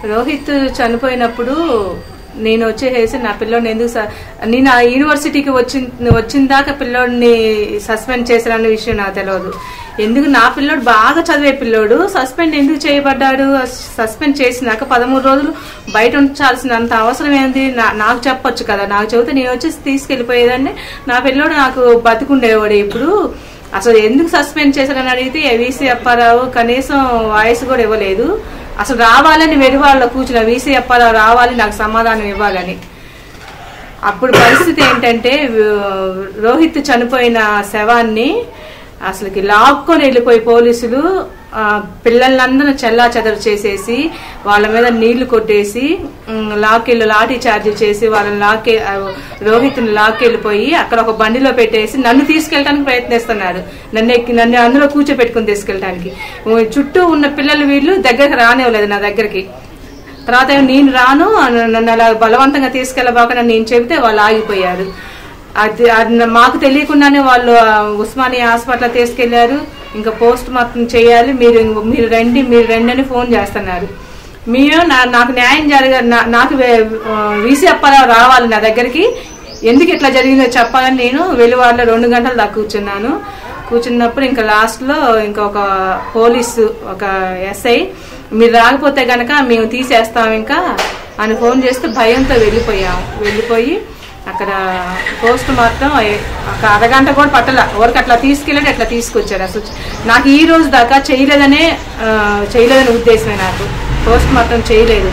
రోహిత్ చనిపోయినప్పుడు నేను వచ్చేసేసి నా పిల్లోడిని ఎందుకు స- నేను ఆ యూనివర్సిటీకి వచ్చిన వచ్చిన దాకా పిల్లోడిని సస్పెండ్ చేశారన్న విషయం నాకు తెలియదు ఎందుకు నా పిల్లోడు బాగా చదివే పిల్లోడు సస్పెండ్ ఎందుకు చేయబడ్డాడు సస్పెండ్ చేసినాక పదమూడు రోజులు బయట ఉంచాల్సినంత అవసరం ఏంది నా- నాకు చెప్పొచ్చు కదా నాకు చెబితే నేను వచ్చేసి తీసుకెళ్లిపోయేదాన్ని నా పిల్లోడు నాకు బతుకుండేవాడు ఇప్పుడు అసలు ఎందుకు సస్పెండ్ చేశారని అడిగితే వీసీ అప్పారావు కనీసం వాయిస్ కూడా ఇవ్వలేదు అసలు రావాలని వెలువాళ్ళలో కూర్చున్న వీసీ అప్పారావు రావాలి నాకు సమాధానం ఇవ్వాలని అప్పుడు పరిస్థితి ఏంటంటే వ- రోహిత్ చనిపోయిన శవాన్ని అసలుకి లాక్కొని వెళ్ళిపోయి పోలీసులు ఆ, పిల్లలందరూ చెల్లా చెదరు చేసేసి వాళ్ళ మీద నీళ్లు కొట్టేసి ఉమ్, లాక్కెళ్ళి లాఠీ చార్జ్ చేసి వాళ్ళని లాక్కే ఆ, రోహిత్ని లాక్కెళ్ళిపోయి అక్కడ ఒక బండిలో పెట్టేసి నన్ను తీసుకెళ్ళడానికి ప్రయత్నిస్తున్నారు నన్ను ఎక్కి నన్ను అందులో కూర్చోపెట్టుకుని తీసుకెళ్ళడానికి ఉ- చుట్టూ ఉన్న పిల్లలు వీళ్ళు దగ్గరకు రానివ్వలేదు నా దగ్గరికి తర్వాత ఏమో నేను రాను అన- నన్ను అలా బలవంతంగా తీసుకెళ్ళబాక నేను చెబితే వాళ్ళు ఆగిపోయారు అది అది నా- మాకు తెలియకుండానే వాళ్ళు ఆ, ఉస్మానియా హాస్పిటల్ తీసుకెళ్లారు ఇంకా పోస్ట్ మార్టం చేయాలి మీరు మీరు రండి మీరు రండి అని ఫోన్ చేస్తున్నారు మీరు నా- నాకు న్యాయం జరగ నా- నాకు వీసీ అప్పారావు రావాలి నా దగ్గరికి ఎందుకు ఇట్లా జరిగిందో చెప్పాలని నేను వెలువాడలో రెండు గంటలు దాకా కూర్చున్నాను కూర్చున్నప్పుడు ఇంకా లాస్ట్లో ఇంకా ఒక పోలీసు ఒక ఎస్ఐ మీరు రాకపోతే గనక మేము తీసేస్తాం ఇంకా అని ఫోన్ చేస్తే భయంతో వెళ్ళిపోయాము వెళ్ళిపోయి అక్కడ పోస్ట్ మాత్రం ఒక అరగంట కూడా పట్టల ఊరికి అట్లా తీసుకెళ్ళాడు అట్లా తీసుకొచ్చాడు అసలు నాకు ఈ రోజు దాకా చేయలేదనే ఆ, చేయలేదనే ఉద్దేశమే నాకు పోస్ట్ మాత్రం చేయలేదు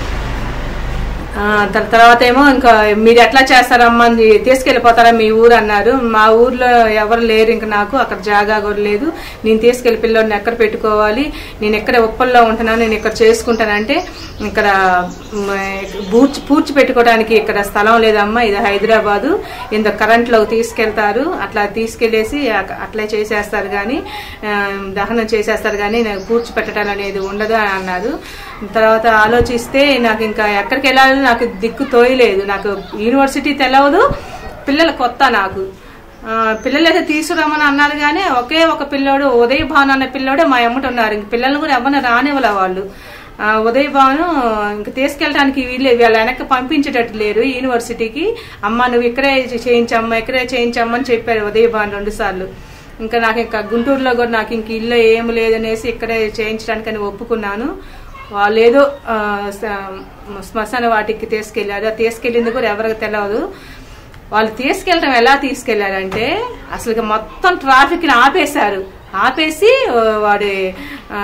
ఆ, తర్- తర్వాత ఏమో ఇంకా మీరు ఎట్లా చేస్తారమ్మా అని తీసుకెళ్ళిపోతారా మీ ఊరు అన్నారు మా ఊర్లో ఎవరు లేరు ఇంకా నాకు అక్కడ జాగా కూడా లేదు నేను తీసుకెళ్లి పిల్లోడిని ఎక్కడ పెట్టుకోవాలి నేను ఎక్కడ ఉప్పల్లో ఉంటున్నాను నేను ఇక్కడ చేసుకుంటానంటే ఇక్కడ మ్, పూడ్చి పూడ్చి పెట్టుకోవడానికి ఇక్కడ స్థలం లేదమ్మా ఇది హైదరాబాదు ఇంత కరెంట్లోకి తీసుకెళ్తారు అట్లా తీసుకెళ్లేసి అక- అట్లే చేసేస్తారు కానీ ఆ, దహనం చేసేస్తారు కానీ నాకు పూడ్చి పెట్టడం అనేది ఉండదు అని అన్నారు తర్వాత ఆలోచిస్తే నాకు ఇంకా ఎక్కడికి వెళ్ళాలి నాకు దిక్కు తోయలేదు నాకు యూనివర్సిటీ తెలవదు పిల్లలు కొత్త నాకు ఆ, పిల్లలు అయితే తీసుకురమ్మని అన్నారు కానీ ఒకే ఒక పిల్లోడు ఉదయ్ భాను అనే పిల్లోడే మా ఎమ్మట ఉన్నారు ఇంక పిల్లల్ని కూడా ఎవరిని రానివ్వలే వాళ్ళు ఆ, ఉదయ్ భాను ఇంక తీసుకెళ్ళడానికి వీళ్ళే వీళ్ళ వెనక్కి పంపించేటట్టు లేరు యూనివర్సిటీకి అమ్మ నువ్వు ఇక్కడే చేయించమ్మా ఇక్కడే చేయించమ్మా అని చెప్పారు ఉదయ్ భాను రెండు సార్లు ఇంకా నాకు ఇంకా గుంటూరులో కూడా నాకు ఇంక ఇల్లు ఏం లేదనేసి ఇక్కడే చేయించడానికి అని ఒప్పుకున్నాను వాళ్ళు ఏదో ఆ, స- శ్మశాన వాటికి తీసుకెళ్లారు ఆ తీసుకెళ్ళింది కూడా ఎవరికి తెలియదు వాళ్ళు తీసుకెళ్ళడం ఎలా తీసుకెళ్లారంటే అసలు మొత్తం ట్రాఫిక్ ని ఆపేశారు ఆపేసి ఆ, వాడి ఆ,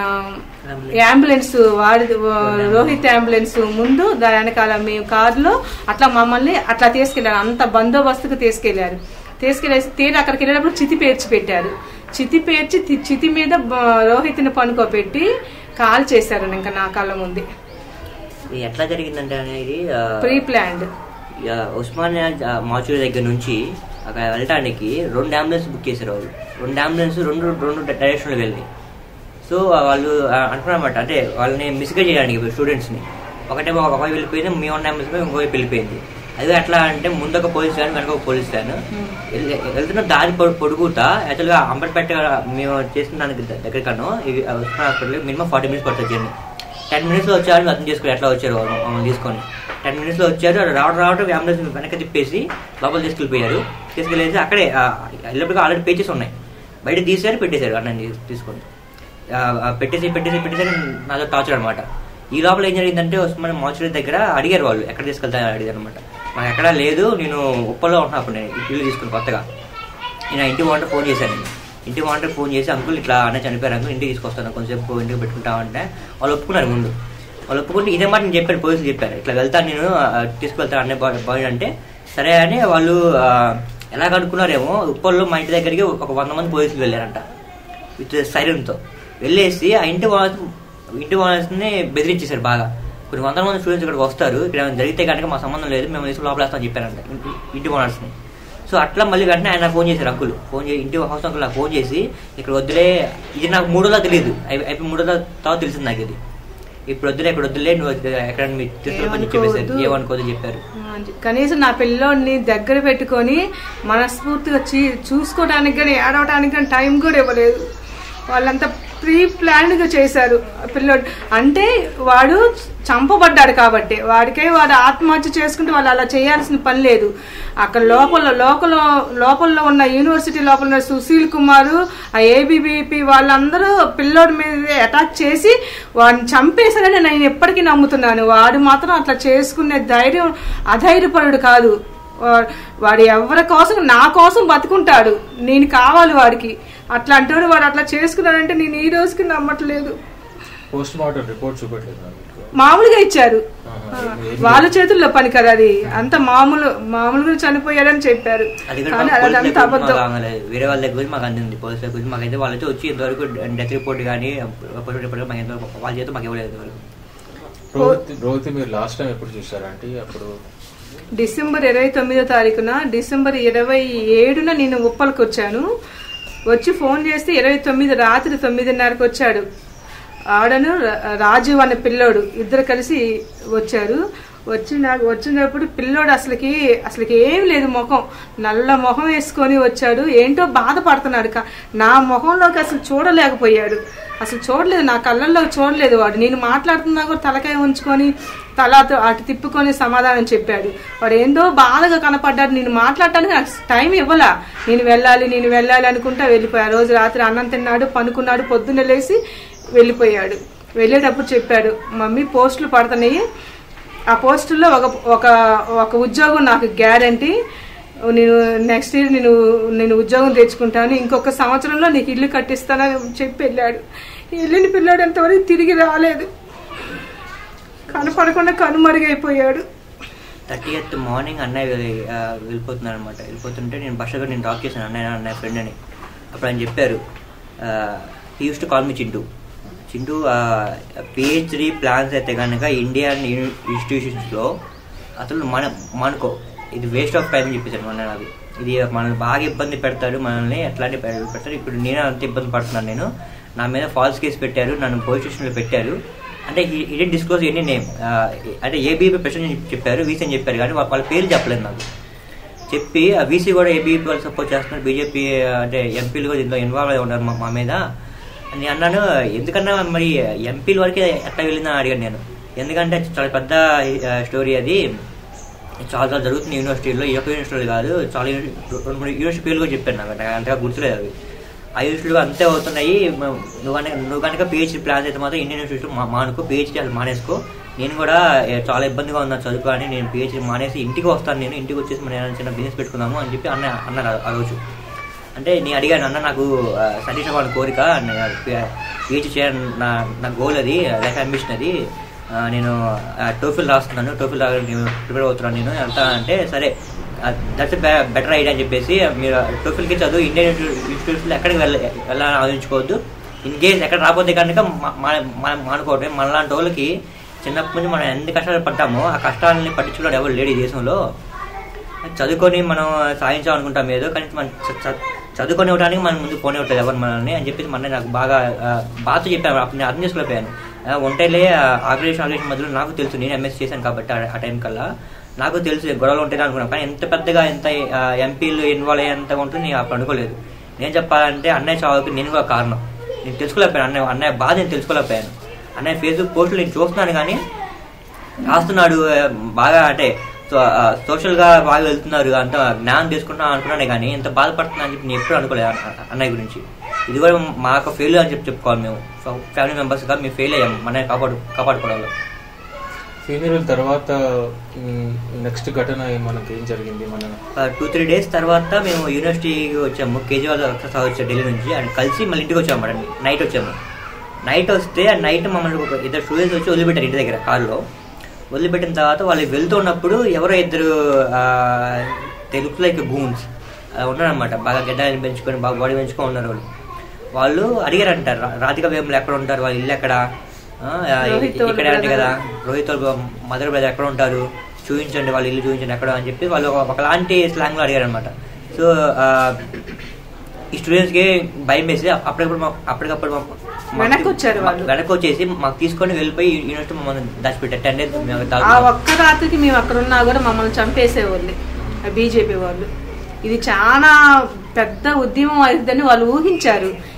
అంబులెన్స్ వాడి రోహిత్ అంబులెన్స్ ముందు దాని వెనకాల మేము కారులో అట్లా మమ్మల్ని అట్లా తీసుకెళ్లారు అంత బందోబస్తుకు తీసుకెళ్లారు తీసుకెళ్లేసి తీరు అక్కడికి వెళ్ళినప్పుడు చితి పేర్చి పెట్టారు చితి పేర్చి తి- చితి మీద బ- రోహిత్ని పనుకోబెట్టి కాల్ చేశారు ఇంకా నా కళ్ళ ముందు ఇది ఎట్లా జరిగిందంటే అనేది ఆ, ప్రీ ప్లాన్డ్ ఆ, ఉస్మానియా ఆ, మాచూరి దగ్గర నుంచి అక్కడ వెళ్ళడానికి రెండు అంబులెన్స్ బుక్ చేశారు వాళ్ళు రెండు అంబులెన్స్ రెండు రెండు డైరెక్షన్లో వెళ్ళి సో వాళ్ళు అనుకున్నమాట అంటే వాళ్ళని మిస్గైడ్ చేయడానికి స్టూడెంట్స్ని ఒకటేమో ఒక వైపు వెళ్ళిపోయింది మీ ఉన్న అంబులెన్స్ ఇంకో వైపు వెళ్ళిపోయింది అది ఎట్లా అంటే ముందు ఒక పోలీస్ వ్యాన్ వెనక ఒక పోలీస్ వ్యాన్ వెళ్- వెళ్తున్న దారి పొడు- పొడుగుతా యాక్చువల్గా అంబర్పేట మేము చేసిన దానికి దగ్గర కన్నా ఇది Osman hospital minimum forty minutes పడుతుంది జర్నీ టెన్ మినిట్స్లో వచ్చారు అర్థం చేసుకుని ఎట్లా వచ్చారు వాళ్ళు మమ్మల్ని తీసుకొని టెన్ మినిట్స్లో వచ్చారు రావడం రావడం అంబులెన్స్ వెనక తిప్పేసి లోపల తీసుకెళ్ళిపోయారు తీసుకెళ్ళేసి అక్కడే వెళ్ళినప్పుడు ఆల్రెడీ పేచెస్ ఉన్నాయి బయట తీసారు పెట్టేశారు అన్నం తీ- తీసుకొని ఆ, ఆ, పెట్టేసి పెట్టేసి పెట్టేసి నాతో టార్చర్ అనమాట ఈ లోపల ఏం జరిగిందంటే ఉస్మాన్ మాచురీ దగ్గర అడిగారు వాళ్ళు ఎక్కడ తీసుకెళ్తా అడిగారు అనమాట నాకు ఎక్కడా లేదు నేను ఉప్పలో ఉంటున్నా అప్పుడు నేను ఇల్లు తీసుకుని కొత్తగా నేను ఇంటి వాంటర్ ఫోన్ చేశాను నేను ఇంటి వాంటర్ ఫోన్ చేసి అంకుల్ ఇట్లా అన్న చనిపోయారు అంకుల్ ఇంటికి తీసుకొస్తాను కొంచెంసేపు ఇంటికి పెట్టుకుంటామంటే వాళ్ళు ఒప్పుకున్నారు ముందు వాళ్ళు ఒప్పుకుంటే ఇదే మాట నేను చెప్పాను పోలీసులు చెప్పారు ఇట్లా వెళ్తాను నేను ఆ, తీసుకువెళ్తాను అనే బాయ్ అంటే సరే అని వాళ్ళు ఆ, ఎలా కనుక్కున్నారేమో ఉప్పల్లో మా ఇంటి దగ్గరికి ఒక వంద మంది పోలీసులు వెళ్ళారంట విత్ సైరన్తో వెళ్ళేసి ఆ ఇంటి వాళ్ళ ఇంటి వాళ్ళని బెదిరించేశారు బాగా కొన్ని వందల మంది స్టూడెంట్స్ ఇక్కడికి వస్తారు ఇక్కడ ఏమైనా జరిగితే కనుక మా సంబంధం లేదు మేము తీసుకుని లోపలేస్తామని చెప్పారంట ఇంటి- ఇంటి ఓనర్స్ని సో అట్లా మళ్ళీ వెంటనే ఆయన నాకు ఫోన్ చేశారు అంకుల్ ఫోన్ చేసి ఇంటి హౌస్ అంకుల్ నాకు ఫోన్ చేసి ఇక్కడ వద్దులే ఇది నాకు మూడోలా తెలియదు అయి- అయిపోయి మూడోలా తర్వాత తెలిసింది నాకు ఇది ఇప్పుడు వద్దులే ఇక్కడ వద్దులే నువ్వు ఎక్కడ మీరు తీసుకెళ్ళి చెప్పేసారు ఏమనుకోవద్దు. ఏమనుకోదు చెప్పారు కనీసం నా పిల్లోడిని దగ్గర పెట్టుకొని మనస్ఫూర్తిగా చీ చూసుకోవడానికి కానీ ఏడవడానికి కానీ టైం కూడా ఇవ్వలేదు వాళ్ళంతా ప్రీ ప్లాన్డ్ గా చేశారు ఆ పిల్లోడు అంటే వాడు చంపబడ్డాడు కాబట్టి వాడికై వాడు ఆత్మహత్య చేసుకుంటే వాళ్ళు అలా చేయాల్సిన పని లేదు అక్కడ లోపల లోపల లోపల ఉన్న యూనివర్సిటీ లోపల ఉన్న సుశీల్ కుమార్ ఆ ఏబీబీపీ వాళ్ళందరూ పిల్లోడి మీద అటాక్ చేసి వాడిని చంపేశారని నేను ఎప్పటికీ నమ్ముతున్నాను వాడు మాత్రం అట్లా చేసుకునే ధైర్యం అధైర్యపరుడు కాదు వా- వాడు ఎవరి కోసం నా కోసం బతుకుంటాడు నేను కావాలి వాడికి అట్లాంటి వాడు వాడు అట్లా చేసుకున్నాడంటే నేను ఈ రోజుకి నమ్మట్లేదు పోస్ట్ మార్టం రిపోర్ట్ చూపెట్టలేదు నాకు. మామూలుగా ఇచ్చారు ఆహా, ఆ, ఏం- వాళ్ళ చేతుల్లో పని కదా అది అంత మామూలు మామూలుగా చనిపోయాడని చెప్పారు అది కూడా కానీ మాకు పోలీసుల అదంతా దగ్గర మాకు అబద్ధం ఆగలేదు. వేరే వాళ్ళ దగ్గర గురించి మాకు అందింది పోలీసుల గురించి మాకైతే వాళ్ళతో వచ్చి ఇంతవరకు డెత్ రిపోర్ట్ కానీ పోలీస్ రిపోర్ట్ మాకు ఇంతవరకు వాళ్ళ చేత మాకు ఇవ్వలేదు ఇంతవరకు. రోహిత్ రోహిత్ మీరు లాస్ట్ టైం ఎప్పుడు చూసారంటే అప్పుడు డిసెంబర్ ఇరవై తొమ్మిదో తారీఖున డిసెంబర్ ఇరవై ఏడున నేను ఉప్పలకు వచ్చాను వచ్చి ఫోన్ చేస్తే ఇరవై తొమ్మిది రాత్రి తొమ్మిదిన్నరకు వచ్చాడు ఆడను రా- రాజు అనే పిల్లోడు ఇద్దరు కలిసి వచ్చారు వచ్చి నాకు వచ్చినప్పుడు పిల్లోడు అసలుకి అసలుకి ఏం లేదు ముఖం నల్ల ముఖం వేసుకొని వచ్చాడు ఏంటో బాధపడుతున్నాడు కా- నా ముఖంలోకి అసలు చూడలేకపోయాడు అసలు చూడలేదు నా కళ్ళల్లో చూడలేదు వాడు నేను మాట్లాడుతున్నా కూడా తలకాయ ఉంచుకొని తలతో అటు తిప్పుకొని సమాధానం చెప్పాడు వాడు ఏందో బాధగా కనపడ్డాడు నేను మాట్లాడటానికి నాకు టైం ఇవ్వలా నేను వెళ్ళాలి నేను వెళ్ళాలి అనుకుంటా వెళ్ళిపోయా ఆ రోజు రాత్రి అన్నం తిన్నాడు పనుకున్నాడు పొద్దున్న లేచి వెళ్ళిపోయాడు వెళ్ళేటప్పుడు చెప్పాడు మమ్మీ పోస్టులు పడుతున్నాయి ఆ పోస్టుల్లో ఒక ఒక ఒక ఉద్యోగం నాకు గ్యారంటీ నేను నెక్స్ట్ ఇయర్ నేను నేను ఉద్యోగం తెచ్చుకుంటాను ఇంకొక సంవత్సరంలో నీకు ఇల్లు కట్టిస్తానని చెప్పి వెళ్ళాడు వెళ్ళిన పిల్లాడు ఎంతవరకు తిరిగి రాలేదు కనపడకుండా కనుమరుగైపోయాడు థర్టీ ఎయిత్ మార్నింగ్ అన్నయ్య వెళ్ళి- ఆ, వెళ్ళిపోతున్నాడు అనమాట వెళ్ళిపోతుంటే నేను బస్ దగ్గర నేను డ్రాప్ చేశాను అన్నయ్య అన్నయ్య ఫ్రెండ్ అని అప్పుడు ఆయన చెప్పారు he used to call me Chintu Chintu PhD plans అయితే కనుక ఇండియన్ ఇన్స్టిట్యూషన్స్లో అసలు మన మనకో ఇది వేస్ట్ ఆఫ్ టైం అని చెప్పేసారు మొన్న నాకు ఇది మనల్ని బాగా ఇబ్బంది పెడతాడు మనల్ని ఎట్లాంటి పె- పెడతారు ఇప్పుడు నేను అంత ఇబ్బంది పడుతున్నాను నేను నా మీద ఫాల్స్ కేసు పెట్టారు నన్ను పోలీస్ స్టేషన్లో పెట్టారు అంటే ఇది డిస్క్లోజ్ ఎన్ని నేమ్ అంటే ఏబీపీ ప్రెసిడెంట్ చెప్పారు వీసీ అని చెప్పారు కానీ వాళ్ళ వాళ్ళ పేరు చెప్పలేదు నాకు చెప్పి ఆ వీసీ కూడా ఏబీపీ వాళ్ళు సపోర్ట్ చేస్తున్నారు బీజేపీ అంటే ఎంపీలు కూడా దీంట్లో ఇన్వాల్వ్ అయి ఉన్నారు మా- మా మీద నేను అన్నాను ఎందుకన్నా మరి ఎంపీల వరకే ఎట్లా వెళ్ళిందని అడిగాను నేను ఎందుకంటే చాలా పెద్ద స్టోరీ అది చాలా చాలా జరుగుతుంది యూనివర్సిటీలో ఈ యొక్క యూనివర్సిటీలు కాదు చాలా యూని- రెండు మూడు యూనివర్సిటీ పేర్లు కూడా చెప్పాను నాకు నాకు అంతగా గుర్తులేదు అవి ఆ యూనివర్సిటీలు అంతే అవుతున్నాయి మ- నువ్వు కనుక నువ్వు కనుక పిహెచ్డీ ప్లాన్స్ అయితే మాత్రం ఇండియన్ యూనివర్సిటీ మా మానుకో పిహెచ్డీ అసలు మానేసుకో నేను కూడా ఏ, చాలా ఇబ్బందిగా ఉన్నా చదువుకో అని నేను పిహెచ్డీ మానేసి ఇంటికి వస్తాను నేను ఇంటికి వచ్చేసి మన ఏదైనా చిన్న బిజినెస్ పెట్టుకుందాము అని చెప్పి అన్న అన్నారు ఆ- ఆ రోజు అంటే నేను అడిగాను అన్న నాకు ఆ, సతీష్ వాళ్ళ కోరిక పిహెచ్డీ చేయాలని నా నా గోల్ అది లైఫ్ అంబిషన్ అది ఆ, నేను టోఫిల్ రాస్తున్నాను టోఫిల్ నేను ప్రిపేర్ అవుతున్నాను నేను అంతా అంటే సరే దట్స్ బెటర్ ఐడియా అని చెప్పేసి మీరు టోఫిల్కి చదువు ఇండియన్ ఇన్స్టిట్యూట్స్లో ఎక్కడికి వెళ్ళ వెళ్ళాలని ఆలోచించుకోవద్దు ఇన్ కేస్ ఎక్కడ రాకపోతే కనుక మా- మా- మా- మానుకోవటం మనలాంటి వాళ్ళకి చిన్నప్పటి నుంచి మనం ఎన్ని కష్టాలు పడ్డామో ఆ కష్టాలని పట్టించుకోవడం ఎవరు లేడు ఈ దేశంలో చదువుకొని మనం సాధించాలనుకుంటాం ఏదో కానీ మనం చ- చ- చదువుకొని ఇవ్వడానికి మనం ముందు పోనీ ఉంటుంది ఎవరు మనల్ని అని చెప్పేసి మన నాకు బాగా ఆ, బాధతో చెప్పాను అప్పుడు నేను అర్థం చేసుకోలేకపోయాను ఆ, ఒంటేలే ఆర్గనైజేషన్ ఆర్గనైజేషన్ మధ్యలో నాకు తెలుసు నేను ఎంఎస్ చేశాను కాబట్టి ఆ- ఆ టైం కల్లా నాకు తెలుసు గొడవలు ఉంటాయి అనుకున్నాను కానీ ఎంత పెద్దగా ఎంత ఎంపీలు ఇన్వాల్వ్ అయ్యేంత ఉంటుంది నేను అప్పుడు అనుకోలేదు నేను చెప్పాలంటే అన్నయ్య చావుకి నేను కూడా కారణం నేను తెలుసుకోలేకపోయాను అన్నయ్య అన్నయ్య బాధ నేను తెలుసుకోలేకపోయాను అన్నయ్య ఫేస్బుక్ పోస్టులు నేను చూస్తున్నాను కానీ రాస్తున్నాడు ఆ, బాగా అంటే సో- ఆ, సోషల్ గా బాగా వెళ్తున్నారు అంత జ్ఞానం తీసుకుంటున్నా అనుకున్నానే కానీ ఎంత బాధపడుతున్నా అని చెప్పి నేను ఎప్పుడు అనుకోలేదు అన్న- అన్నయ్య గురించి ఇది కూడా మా యొక్క ఫెయిల్ అని చెప్పి చెప్పుకోవాలి మేము ఫ్యామిలీ మెంబర్స్ గా మేము ఫెయిల్ అయ్యాము మన కాపాడు కాపాడుకోవడంలో ఫీనరల్ తర్వాత నెక్స్ట్ ఘటన ఏ- మనకి ఏం జరిగింది మన టూ త్రీ డేస్ తర్వాత మేము యూనివర్సిటీకి వచ్చాము కేజీవాల్ సార్ వచ్చారు ఢిల్లీ నుంచి అండ్ కలిసి మళ్ళీ ఇంటికి వచ్చాము మేడం నైట్ వచ్చాము నైట్ వస్తే ఆ నైట్ మమ్మల్ని ఒక ఇద్దరు స్టూడెంట్స్ వచ్చి వదిలిపెట్టారు ఇంటి దగ్గర కారులో వదిలిపెట్టిన తర్వాత వాళ్ళు వెళ్తున్నప్పుడు ఎవరో ఇద్దరు తెలుగు లైక్ గూన్స్ ఉన్నారనమాట బాగా గడ్డని పెంచుకొని బాగా బాడీ పెంచుకొని ఉన్నారు వాళ్ళు వాళ్ళు అడిగారంట రా- రాధిక వేములు ఎక్కడ ఉంటారు వాళ్ళ ఇల్లు ఎక్కడ ఆ, రోహిత్ వాళ్ళ ఇక్కడే అంటే brother. కదా రోహిత్ మదర్ బ్రదర్ ఎక్కడ ఉంటారు చూపించండి వాళ్ళ ఇల్లు చూపించండి ఎక్కడ అని చెప్పి వాళ్ళు ఒక- ఒకలాంటి స్లాంగ్ లో అడిగారు అనమాట సో ఈ స్టూడెంట్స్ కి భయం వేసి అప్పటికప్పుడు మా- అప్పటికప్పుడు మా- మాకు- వెనక్కి వచ్చారు వాళ్ళు. వెనక్కి వచ్చేసి మాకు తీసుకొని వెళ్ళిపోయి యూనివర్సిటీ మమ్మల్ని దాచిపెట్టారు టెన్ డేస్ మేము ఆ దాచుకున్నాం. ఒక్క రాత్రికి మేము అక్కడ ఉన్నా కూడా మమ్మల్ని చంపేసేవాళ్ళు బీజేపీ వాళ్ళు ఇది చాలా పెద్ద ఉద్యమం అవుతుందని వాళ్ళు ఊహించారు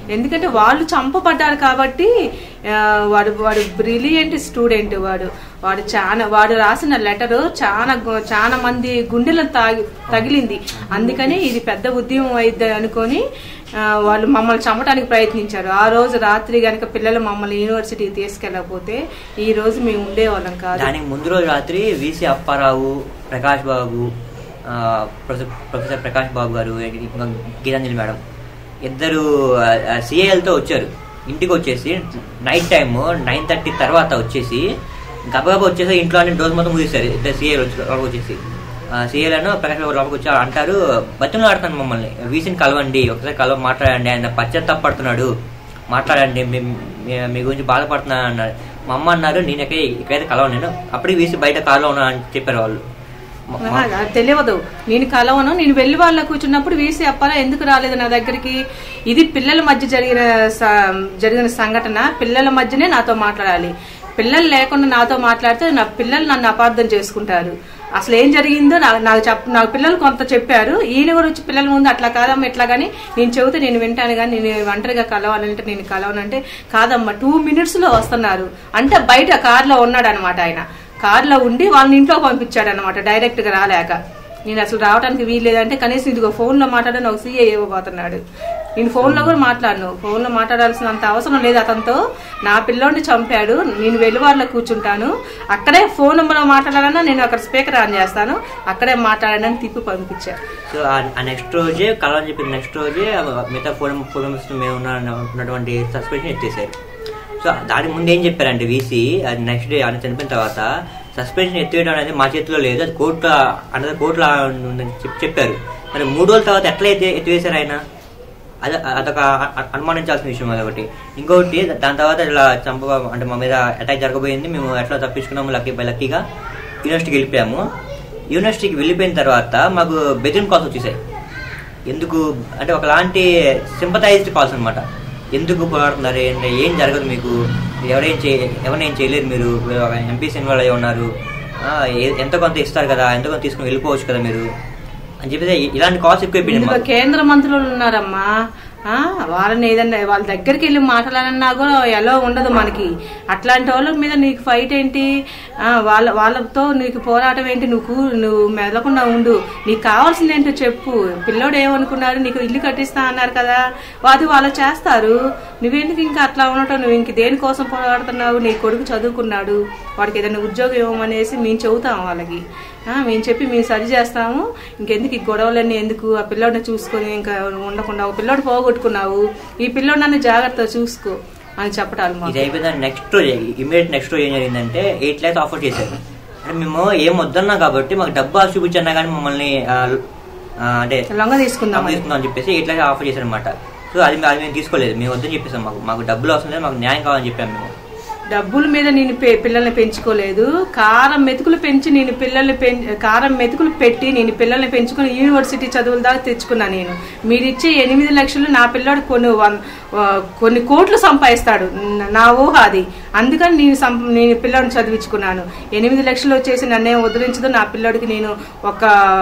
ఎందుకంటే వాళ్ళు చంపబడ్డారు కాబట్టి ఆ, వాడు వాడు బ్రిలియంట్ స్టూడెంట్ వాడు వాడు చాలా వాడు రాసిన లెటర్ చాలా గు- చాలా మంది గుండెలను తాగి తగిలింది అందుకని ఇది పెద్ద ఉద్యమం అయితే అనుకొని ఆ, వాళ్ళు మమ్మల్ని చంపడానికి ప్రయత్నించారు ఆ రోజు రాత్రి గనక పిల్లలు మమ్మల్ని యూనివర్సిటీకి తీసుకెళ్ళకపోతే ఈ రోజు మేము ఉండేవాళ్ళం కాదు దానికి ముందు రోజు రాత్రి విసి అప్పారావు ప్రకాష్ బాబు ఆ, ప్రొఫెసర్ ప్రొఫెసర్ ప్రకాష్ బాబు గారు ఇంకా గీతాంజలి మేడం ఇద్దరు సిఏఎల్తో వచ్చారు ఇంటికి వచ్చేసి నైట్ టైం నైన్ థర్టీ తర్వాత వచ్చేసి గబగబా వచ్చేసి ఇంట్లో అన్ని డోర్ మొత్తం ముగిస్తారు ఇద్దరు సిఏలు వచ్చి లోపలికి వచ్చేసి సీఎల్ అని ప్రకాష్ బాబు లోపలికి వచ్చి అంటారు బతులు ఆడుతాను మమ్మల్ని వీసిని కలవండి ఒకసారి కలవ మాట్లాడండి ఆయన పశ్చాత్తాపడుతున్నాడు మాట్లాడండి మీ- మీ- మీ గురించి బాధపడుతున్నాను అన్నారు మా అమ్మ అన్నారు నేను ఎక్కడ ఇక్కడైతే కలవను నేను అప్పటికి వీసి బయట కారులో ఉన్నా అని చెప్పారు వాళ్ళు మ- మ- ఆహా, అది తెలియదు నేను కలవను నేను వెళ్ళి వాళ్ళ కూర్చున్నప్పుడు వీసి అప్పారా ఎందుకు రాలేదు నా దగ్గరికి ఇది పిల్లల మధ్య జరిగిన స- జరిగిన సంఘటన పిల్లల మధ్యనే నాతో మాట్లాడాలి పిల్లలు లేకుండా నాతో మాట్లాడితే నా పిల్లలు నన్ను అపార్థం చేసుకుంటారు అసలు ఏం జరిగిందో నాకు నాకు చెప్ నాకు పిల్లలు కొంత చెప్పారు ఈయన కూడా వచ్చి పిల్లల ముందు అట్లా కాదమ్మా ఇట్లా కానీ నేను చెబితే నేను వింటాను కానీ నేను ఒంటరిగా కలవాలంటే నేను కలవనంటే కాదమ్మా టూ మినిట్స్ లో వస్తున్నారు అంటే బయట కార్లో ఉన్నాడు అనమాట ఆయన కార్లో ఉండి వాళ్ళని ఇంట్లో పంపించాడు అనమాట డైరెక్ట్ గా రాలేక నేను అసలు రావడానికి వీల్లేదంటే కనీసం ఇదిగో ఫోన్ లో మాట్లాడని ఒక సీఏ ఇవ్వబోతున్నాడు నేను ఫోన్ లో కూడా మాట్లాడను ఫోన్ లో మాట్లాడాల్సినంత అవసరం లేదు అతనితో నా పిల్లోడిని చంపాడు నేను వెలువారిలో కూర్చుంటాను అక్కడే ఫోన్ నెంబర్ మాట్లాడాలన్నా నేను అక్కడ స్పీకర్ ఆన్ చేస్తాను అక్కడే మాట్లాడనని తిప్పి పంపించాను సో ఆ- ఆ నెక్స్ట్ రోజే కలవని చెప్పిన నెక్స్ట్ రోజే ఆ మిగతా ఫోర్ ఫోర్ మెంబర్స్ మేము ఉన్న ఉన్నటువంటి సస్పెన్షన్ ఎత్తేసారు సో దానికి ముందు ఏం చెప్పారంటే వీసీ అది నెక్స్ట్ డే ఆయన చనిపోయిన తర్వాత సస్పెన్షన్ ఎత్తివేయడం అనేది మా చేతిలో లేదు అది కోర్టు అనేది కోర్టులో ఉందని చెప్పి చెప్పారు మరి మూడు రోజుల తర్వాత ఎట్లా ఎత్తి ఎత్తివేశారు ఆయన అది అదొక అ- అనుమానించాల్సిన విషయం అదొకటి ఇంకొకటి దాని తర్వాత ఇలా చంప అంటే మా మీద అటాక్ జరగబోయింది మేము ఎట్లా తప్పించుకున్నాము లక్కీ బై లక్కీగా యూనివర్సిటీకి వెళ్ళిపోయాము యూనివర్సిటీకి వెళ్ళిపోయిన తర్వాత మాకు బెదిరిన్ కాల్స్ వచ్చేసాయి ఎందుకు అంటే ఒకలాంటి సింపథైజ్డ్ కాల్స్ అనమాట ఎందుకు పోరాడుతున్నారు ఏంటి ఏం జరగదు మీకు ఎవరేం చే ఎవరేం చేయలేరు మీరు ఎంపీసీ ఇన్వాల్వ్ అయి ఉన్నారు ఆ, ఏ- ఎంతో కొంత ఇస్తారు కదా ఎంతో కొంత తీసుకుని వెళ్ళిపోవచ్చు కదా మీరు అని చెప్పేసి ఇలాంటి కాల్స్ ఎక్కువ అయిపోయినాయి ఇందులో మాకు. కేంద్ర మంత్రులు ఉన్నారమ్మా ఆ, వాళ్ళని ఏదన్నా వాళ్ళ దగ్గరికి వెళ్ళి మాట్లాడాలన్నా కూడా ఎలా ఉండదు మనకి అట్లాంటి వాళ్ళ మీద నీకు ఫైట్ ఏంటి ఆ, వాళ్ళ వాళ్ళతో నీకు పోరాటం ఏంటి నువ్వు కూ- నువ్వు మెదలకుండా ఉండు నీకు కావాల్సింది ఏంటో చెప్పు పిల్లోడు ఏమనుకున్నారు నీకు ఇల్లు కట్టిస్తా అన్నారు కదా అది వాళ్ళు చేస్తారు నువ్వెందుకు ఇంకా అట్లా ఉండటం నువ్వు ఇంక దేనికోసం పోరాడుతున్నావు నీ కొడుకు చదువుకున్నాడు వాడికి ఏదైనా ఉద్యోగం ఇవ్వమనేసి మేము చెబుతాం వాళ్ళకి ఆ, మేము చెప్పి మేము సరి చేస్తాము ఇంకెందుకు ఈ గొడవలన్నీ ఎందుకు ఆ పిల్లోడిని చూసుకొని ఇంకా ఉండకుండా ఒక పిల్లోడు పోగొట్టుకున్నావు ఈ పిల్లోడు నన్ను జాగ్రత్తగా చూసుకో అని చెప్పటాలు మాకు ఇది అయిపోయిన నెక్స్ట్ రోజు ఇమీడియట్ నెక్స్ట్ రోజు ఏం జరిగిందంటే ఎయిట్ ల్యాక్స్ ఆఫర్ చేశారు అంటే మేము ఏం వద్దన్నాం కాబట్టి మాకు డబ్బు ఆశ చూపించన్నా కానీ మమ్మల్ని ఆ, ఆ, అంటే లొంగ తీసుకుందాం డబ్బు తీసుకుందాం అని చెప్పేసి ఎయిట్ ల్యాక్స్ ఆఫర్ చేశారు అనమాట సో అది అది మేము తీసుకోలేదు మేము వద్దని చెప్పేసాం మాకు మాకు డబ్బులు అవసరం లేదు మాకు న్యాయం కావాలని చెప్పాము మేము డబ్బుల మీద నేను పె- పిల్లల్ని పెంచుకోలేదు కారం మెతుకులు పెంచి నేను పిల్లల్ని పెం కారం మెతుకులు పెట్టి నేను పిల్లల్ని పెంచుకుని యూనివర్సిటీ చదువుల దాకా తెచ్చుకున్నా నేను మీరు ఇచ్చే ఎనిమిది లక్షలు నా పిల్లాడు కొన్ని వన్ ఆ, కొన్ని కోట్లు సంపాదిస్తాడు న- నా ఊహ అది అందుకని నేను సం నేను పిల్లాడిని చదివించుకున్నాను ఎనిమిది లక్షలు వచ్చేసి నన్నేం వదిలించదు నా పిల్లోడికి నేను ఒక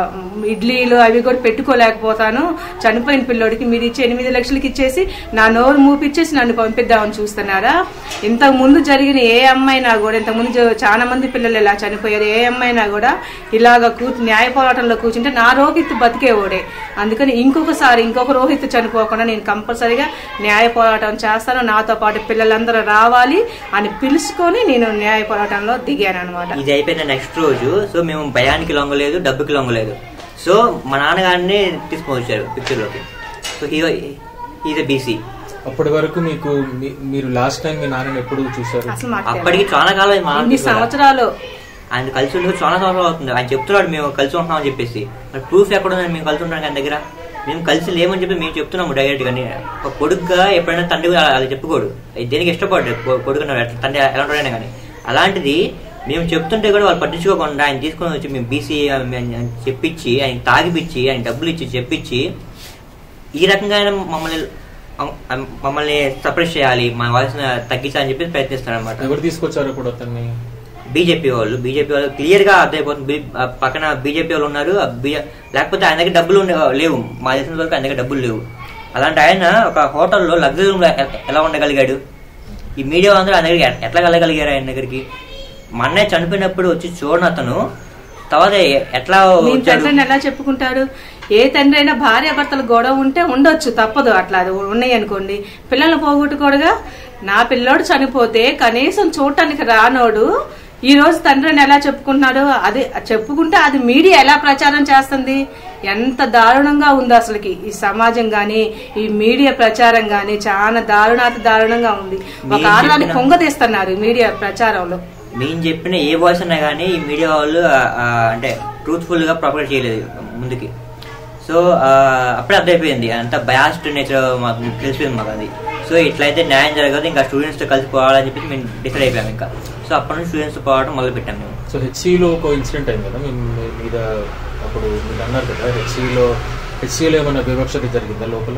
ఇడ్లీలు అవి కూడా పెట్టుకోలేకపోతాను చనిపోయిన పిల్లోడికి మీరు ఇచ్చే ఎనిమిది లక్షలకి ఇచ్చేసి నా నోరు మూపిచ్చేసి నన్ను పంపిద్దామని చూస్తున్నారా ఇంతకు ముందు జరిగిన ఏ అమ్మాయినా కూడా ఇంతకు ముందు జ- చాలా మంది పిల్లలు ఇలా చనిపోయారు ఏ అమ్మాయినా కూడా ఇలాగ కూ న్యాయ పోరాటంలో కూర్చుంటే నా రోహిత్ బతికేవాడే అందుకని ఇంకొకసారి ఇంకొక రోహిత్ చనిపోకుండా నేను కంపల్సరీగా న్యాయ పోరాటం చేస్తాను నాతో పాటు పిల్లలందరూ రావాలి అని పిలుచుకొని నేను న్యాయ పోరాటంలో దిగాను అనమాట ఇది అయిపోయిన నెక్స్ట్ రోజు సో మేము భయానికి లొంగలేదు డబ్బుకి లొంగలేదు సో మా నాన్నగారిని తీసుకొని వచ్చారు పిక్చర్లోకి సో హీరో ఈజ్ బీసీ అప్పటి వరకు మీకు మీ- మీరు లాస్ట్ టైం మీ నాన్నని ఎప్పుడు చూసారు అసలు మాకు అప్పటికి చాలా కాలం అయింది మా నాన్న ఇన్ని తీసుకురా. సంవత్సరాలు ఆయన కలిసి ఉండి చాలా సంవత్సరాలు అవుతుంది ఆయన చెప్తున్నాడు మేము కలిసి ఉంటున్నాం అని చెప్పేసి మరి ప్రూఫ్ ఎక్కడ ఉందని మేము కలిసి ఉన్నాం ఆయన దగ్గర మేము కలిసి లేమని చెప్పి మేము చెప్తున్నాము డైరెక్ట్ గా ఒక కొడుకుగా ఎప్పుడైనా తండ్రి కూడా అలా చెప్పుకోడు దేనికి ఇష్టపడ్డాడు కొడుకు తండ్రి ఎలా ఉంటాడైనా కానీ అలాంటిది మేము చెప్తుంటే కూడా వాళ్ళు పట్టించుకోకుండా ఆయన తీసుకొని వచ్చి మేము బీసీ చెప్పించి ఆయన తాగిపిచ్చి ఆయన డబ్బులు ఇచ్చి చెప్పించి ఈ రకంగా ఆయన మమ్మల్ని మమ్మల్ని సపరేట్ చేయాలి మా వాయిస్ తగ్గించాలని చెప్పి ప్రయత్నిస్తాడు అనమాట ఎవరు తీసుకొచ్చారు ఇప్పుడు అతన్ని బీజేపీ వాళ్ళు బీజేపీ వాళ్ళు క్లియర్ గా అర్థమైపోతుంది బీ- ఆ పక్కన బీజేపీ వాళ్ళు ఉన్నారు ఆ బీ- లేకపోతే ఆయన దగ్గర డబ్బులు ఉండే- లేవు మా దేశం వరకు ఆయన దగ్గర డబ్బులు లేవు అలాంటి ఆయన ఒక హోటల్లో లగ్జరీ రూమ్ ఎలా ఉండగలిగాడు ఈ మీడియా అందరూ ఆయన దగ్గరికి ఎ- ఎట్లా వెళ్ళగలిగారు ఆయన దగ్గరికి మా అన్నయ్య చనిపోయినప్పుడు వచ్చి చూడని అతను తర్వాత ఎ- ఎట్లా మీ వచ్చాడు తండ్రిని ఎలా చెప్పుకుంటారు ఏ తండ్రి అయినా భార్య భర్తలు గొడవ ఉంటే ఉండొచ్చు తప్పదు అట్లా అది ఉన్నాయి అనుకోండి పిల్లల్ని పోగొట్టుకోడుగా నా పిల్లోడు చనిపోతే కనీసం చూడటానికి రానోడు ఈ రోజు తండ్రిని ఎలా చెప్పుకుంటున్నాడు అది చెప్పుకుంటే అది మీడియా ఎలా ప్రచారం చేస్తుంది ఎంత దారుణంగా ఉంది అసలుకి ఈ సమాజం గాని ఈ మీడియా ప్రచారం గాని చాలా దారుణాతి దారుణంగా ఉంది ఒక మీరు ఆడదాన్ని చెప్పిన- కొంగతీస్తున్నారు ఈ మీడియా ప్రచారంలో మేము చెప్పిన ఏ వాయిస్ అయినా కానీ ఈ మీడియా వాళ్ళు ఆ, ఆ, అంటే ట్రూత్ఫుల్ గా ప్రాపగేట్ చేయలేదు ముందుకి సో ఆ, అప్పుడే అర్థమైపోయింది అంత బయాస్డ్ నేచర్ మాకు తెలిసిపోయింది మాకు అది సో ఇట్లయితే న్యాయం జరగదు ఇంకా స్టూడెంట్స్ తో కలిసి పోవాలని చెప్పి మేము డిసైడ్ అయిపోయాం ఇంకా సో అప్పటి నుంచి స్టూడెంట్స్ తో పోవడం మొదలు పెట్టాం మేము సో హెచ్సిలో ఒక ఇన్సిడెంట్ అయింది కదా మీ మీ మీద అప్పుడు మీరు అన్నారు కదా హెచ్సిలో హెచ్సిలో ఏమైనా వివక్షత జరిగిందా లోపల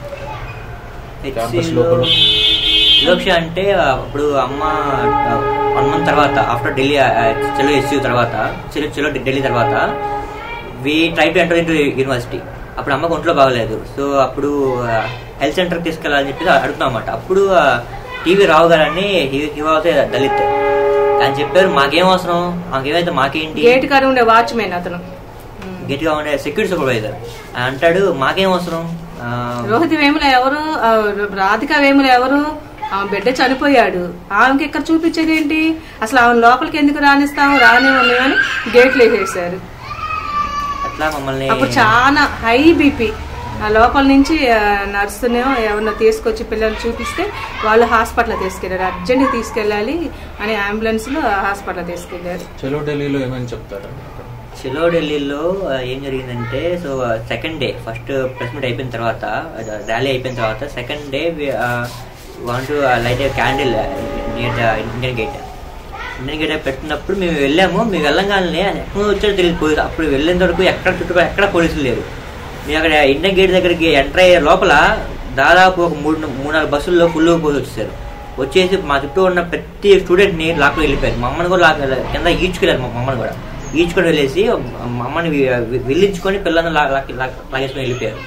Campus లోపల? వివక్ష అంటే ఆ, అప్పుడు అమ్మ వన్ మంత్ తర్వాత ఆఫ్టర్ ఢిల్లీ చెలో ఎస్యూ తర్వాత చెలో చెలో ఢిల్లీ తర్వాత we try to enter into university అప్పుడు అమ్మకు ఒంట్లో బాగలేదు సో అప్పుడు హెల్త్ సెంటర్కి తీసుకెళ్ళాలని చెప్పి అడుగుతున్నాం అన్నమాట అప్పుడు టీవీ రావు గారని హివాసే దళిత్ అని చెప్పారు మాకేం అవసరం మాకేమైతే మాకేంటి గేట్ కాడ ఉండే వాచ్మెన్ అతను గట్టిగా ఉండే సెక్యూరిటీ సూపర్వైజర్ అంటాడు మాకేం అవసరం ఆ, రోహిత్ వేముల ఎవరు ఆ, రాధిక వేముల ఎవరు ఆమె బిడ్డ చనిపోయాడు ఆమెకి ఇక్కడ చూపించేది ఏంటి అసలు ఆమె లోపలికి ఎందుకు రానిస్తాము రానివ్వము అని గేట్లు వేసేసారు అట్లా మమ్మల్ని అప్పుడు చాలా హై బీపీ ఆ లోపల నుంచి ఆ, నర్సునేమో ఎవరినో తీసుకొచ్చి పిల్లలు చూపిస్తే వాళ్ళు హాస్పిటల్ తీసుకెళ్లారు అర్జెంట్గా తీసుకెళ్ళాలి అని అంబులెన్స్ లో హాస్పిటల్ తీసుకెళ్లారు చెలో ఢిల్లీలో ఏమైనా చెప్తారా చెలో ఢిల్లీలో ఆ, ఏం జరిగిందంటే so second day first press meet అయిపోయిన తర్వాత ర్యాలీ అయిపోయిన తర్వాత second day want light candle near the Indian Gate Indian Gate పెట్టినప్పుడు మేము వెళ్ళాము మేము వెళ్ళంగానే ఎక్కడ వచ్చారో తెలియదు పోలీసు అప్పుడు వెళ్ళేంత వరకు ఎక్కడ చుట్టుపక్కల ఎక్కడ పోలీసులు లేరు మేము అక్కడ ఇండియన్ గేట్ దగ్గరికి ఎంటర్ అయ్యే లోపల దాదాపు ఒక మూడు మూడు నాలుగు బస్సుల్లో ఫుల్ పోసి వచ్చేసారు వచ్చేసి మా చుట్టూ ఉన్న ప్రతి స్టూడెంట్ని లాక్లో వెళ్ళిపోయారు మమ్మల్ని కూడా లాక్ కింద ఈడ్చుకెళ్ళారు మా మమ్మల్ని కూడా ఈడ్చుకొని వెళ్ళేసి మా అమ్మని వి- వెళ్ళించుకొని పిల్లల్ని లా- లాక్- లాక్- లాగేసుకొని వెళ్ళిపోయారు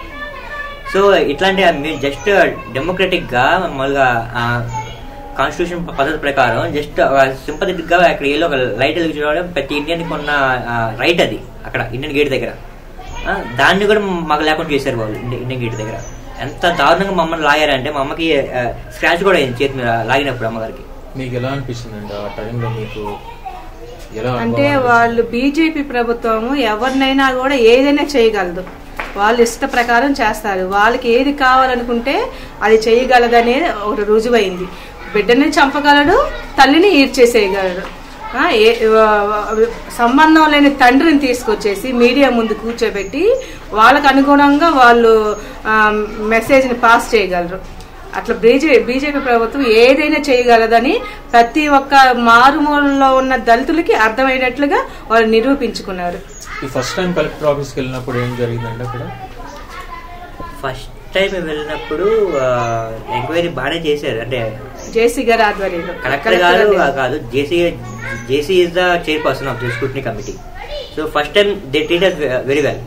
సో ఇట్లాంటి మీరు జస్ట్ డెమోక్రటిక్ గా మామూలుగా కాన్స్టిట్యూషన్ పద్ధతి ప్రకారం జస్ట్ సింపథెటిక్ గా అక్కడ ఏదో ఒక లైట్ వెలిగించడం ప్రతి ఇండియన్ కొన్న రైట్ అది అక్కడ ఇండియన్ గేట్ దగ్గర ఆ, దాన్ని కూడా మాకు లేకుండా చేశారు వాళ్ళు ఇండి- ఇండియన్ గేట్ దగ్గర ఎంత దారుణంగా మమ్మల్ని లాగారంటే మా అమ్మకి స్క్రాచ్ కూడా అయింది చేతి మీద లాగినప్పుడు అమ్మగారికి మీకు ఎలా అనిపిస్తుందండి ఆ టైంలో మీకు ఎలా అంటే అనుభవం వాళ్ళు బీజేపీ ప్రభుత్వము ఎవరినైనా కూడా ఏదైనా చేయగలదు వాళ్ళు ఇష్ట ప్రకారం చేస్తారు వాళ్ళకి ఏది కావాలనుకుంటే అది చేయగలదనేది ఒకటి రుజువైంది బిడ్డని చంపగలడు తల్లిని ఈడ్చేసేయగలడు ఆ, ఏ వా- వా- సంబంధం లేని తండ్రిని తీసుకొచ్చేసి మీడియా ముందు కూర్చోబెట్టి వాళ్ళకు అనుగుణంగా వాళ్ళు ఆ, మెసేజ్ని పాస్ చేయగలరు అట్లా బీజేపీ బీజేపీ ప్రభుత్వం ఏదైనా చేయగలదని ప్రతి ఒక్క మారుమూలలో ఉన్న దళితులకి అర్థమయ్యేటట్లుగా వాళ్ళు నిరూపించుకున్నారు ఈ ఫస్ట్ టైం కలెక్టర్ ఆఫీస్కి వెళ్ళినప్పుడు ఏం జరిగిందండి అక్కడ ఫస్ట్ టైం వెళ్ళినప్పుడు ఎంక్వైరీ బాగానే చేశారు అంటే జేసీ గారి ఆధ్వర్యంలో కలెక్టర్ గారు కాదు JC JC is the chairperson of the scrutiny committee so first time they treat us very well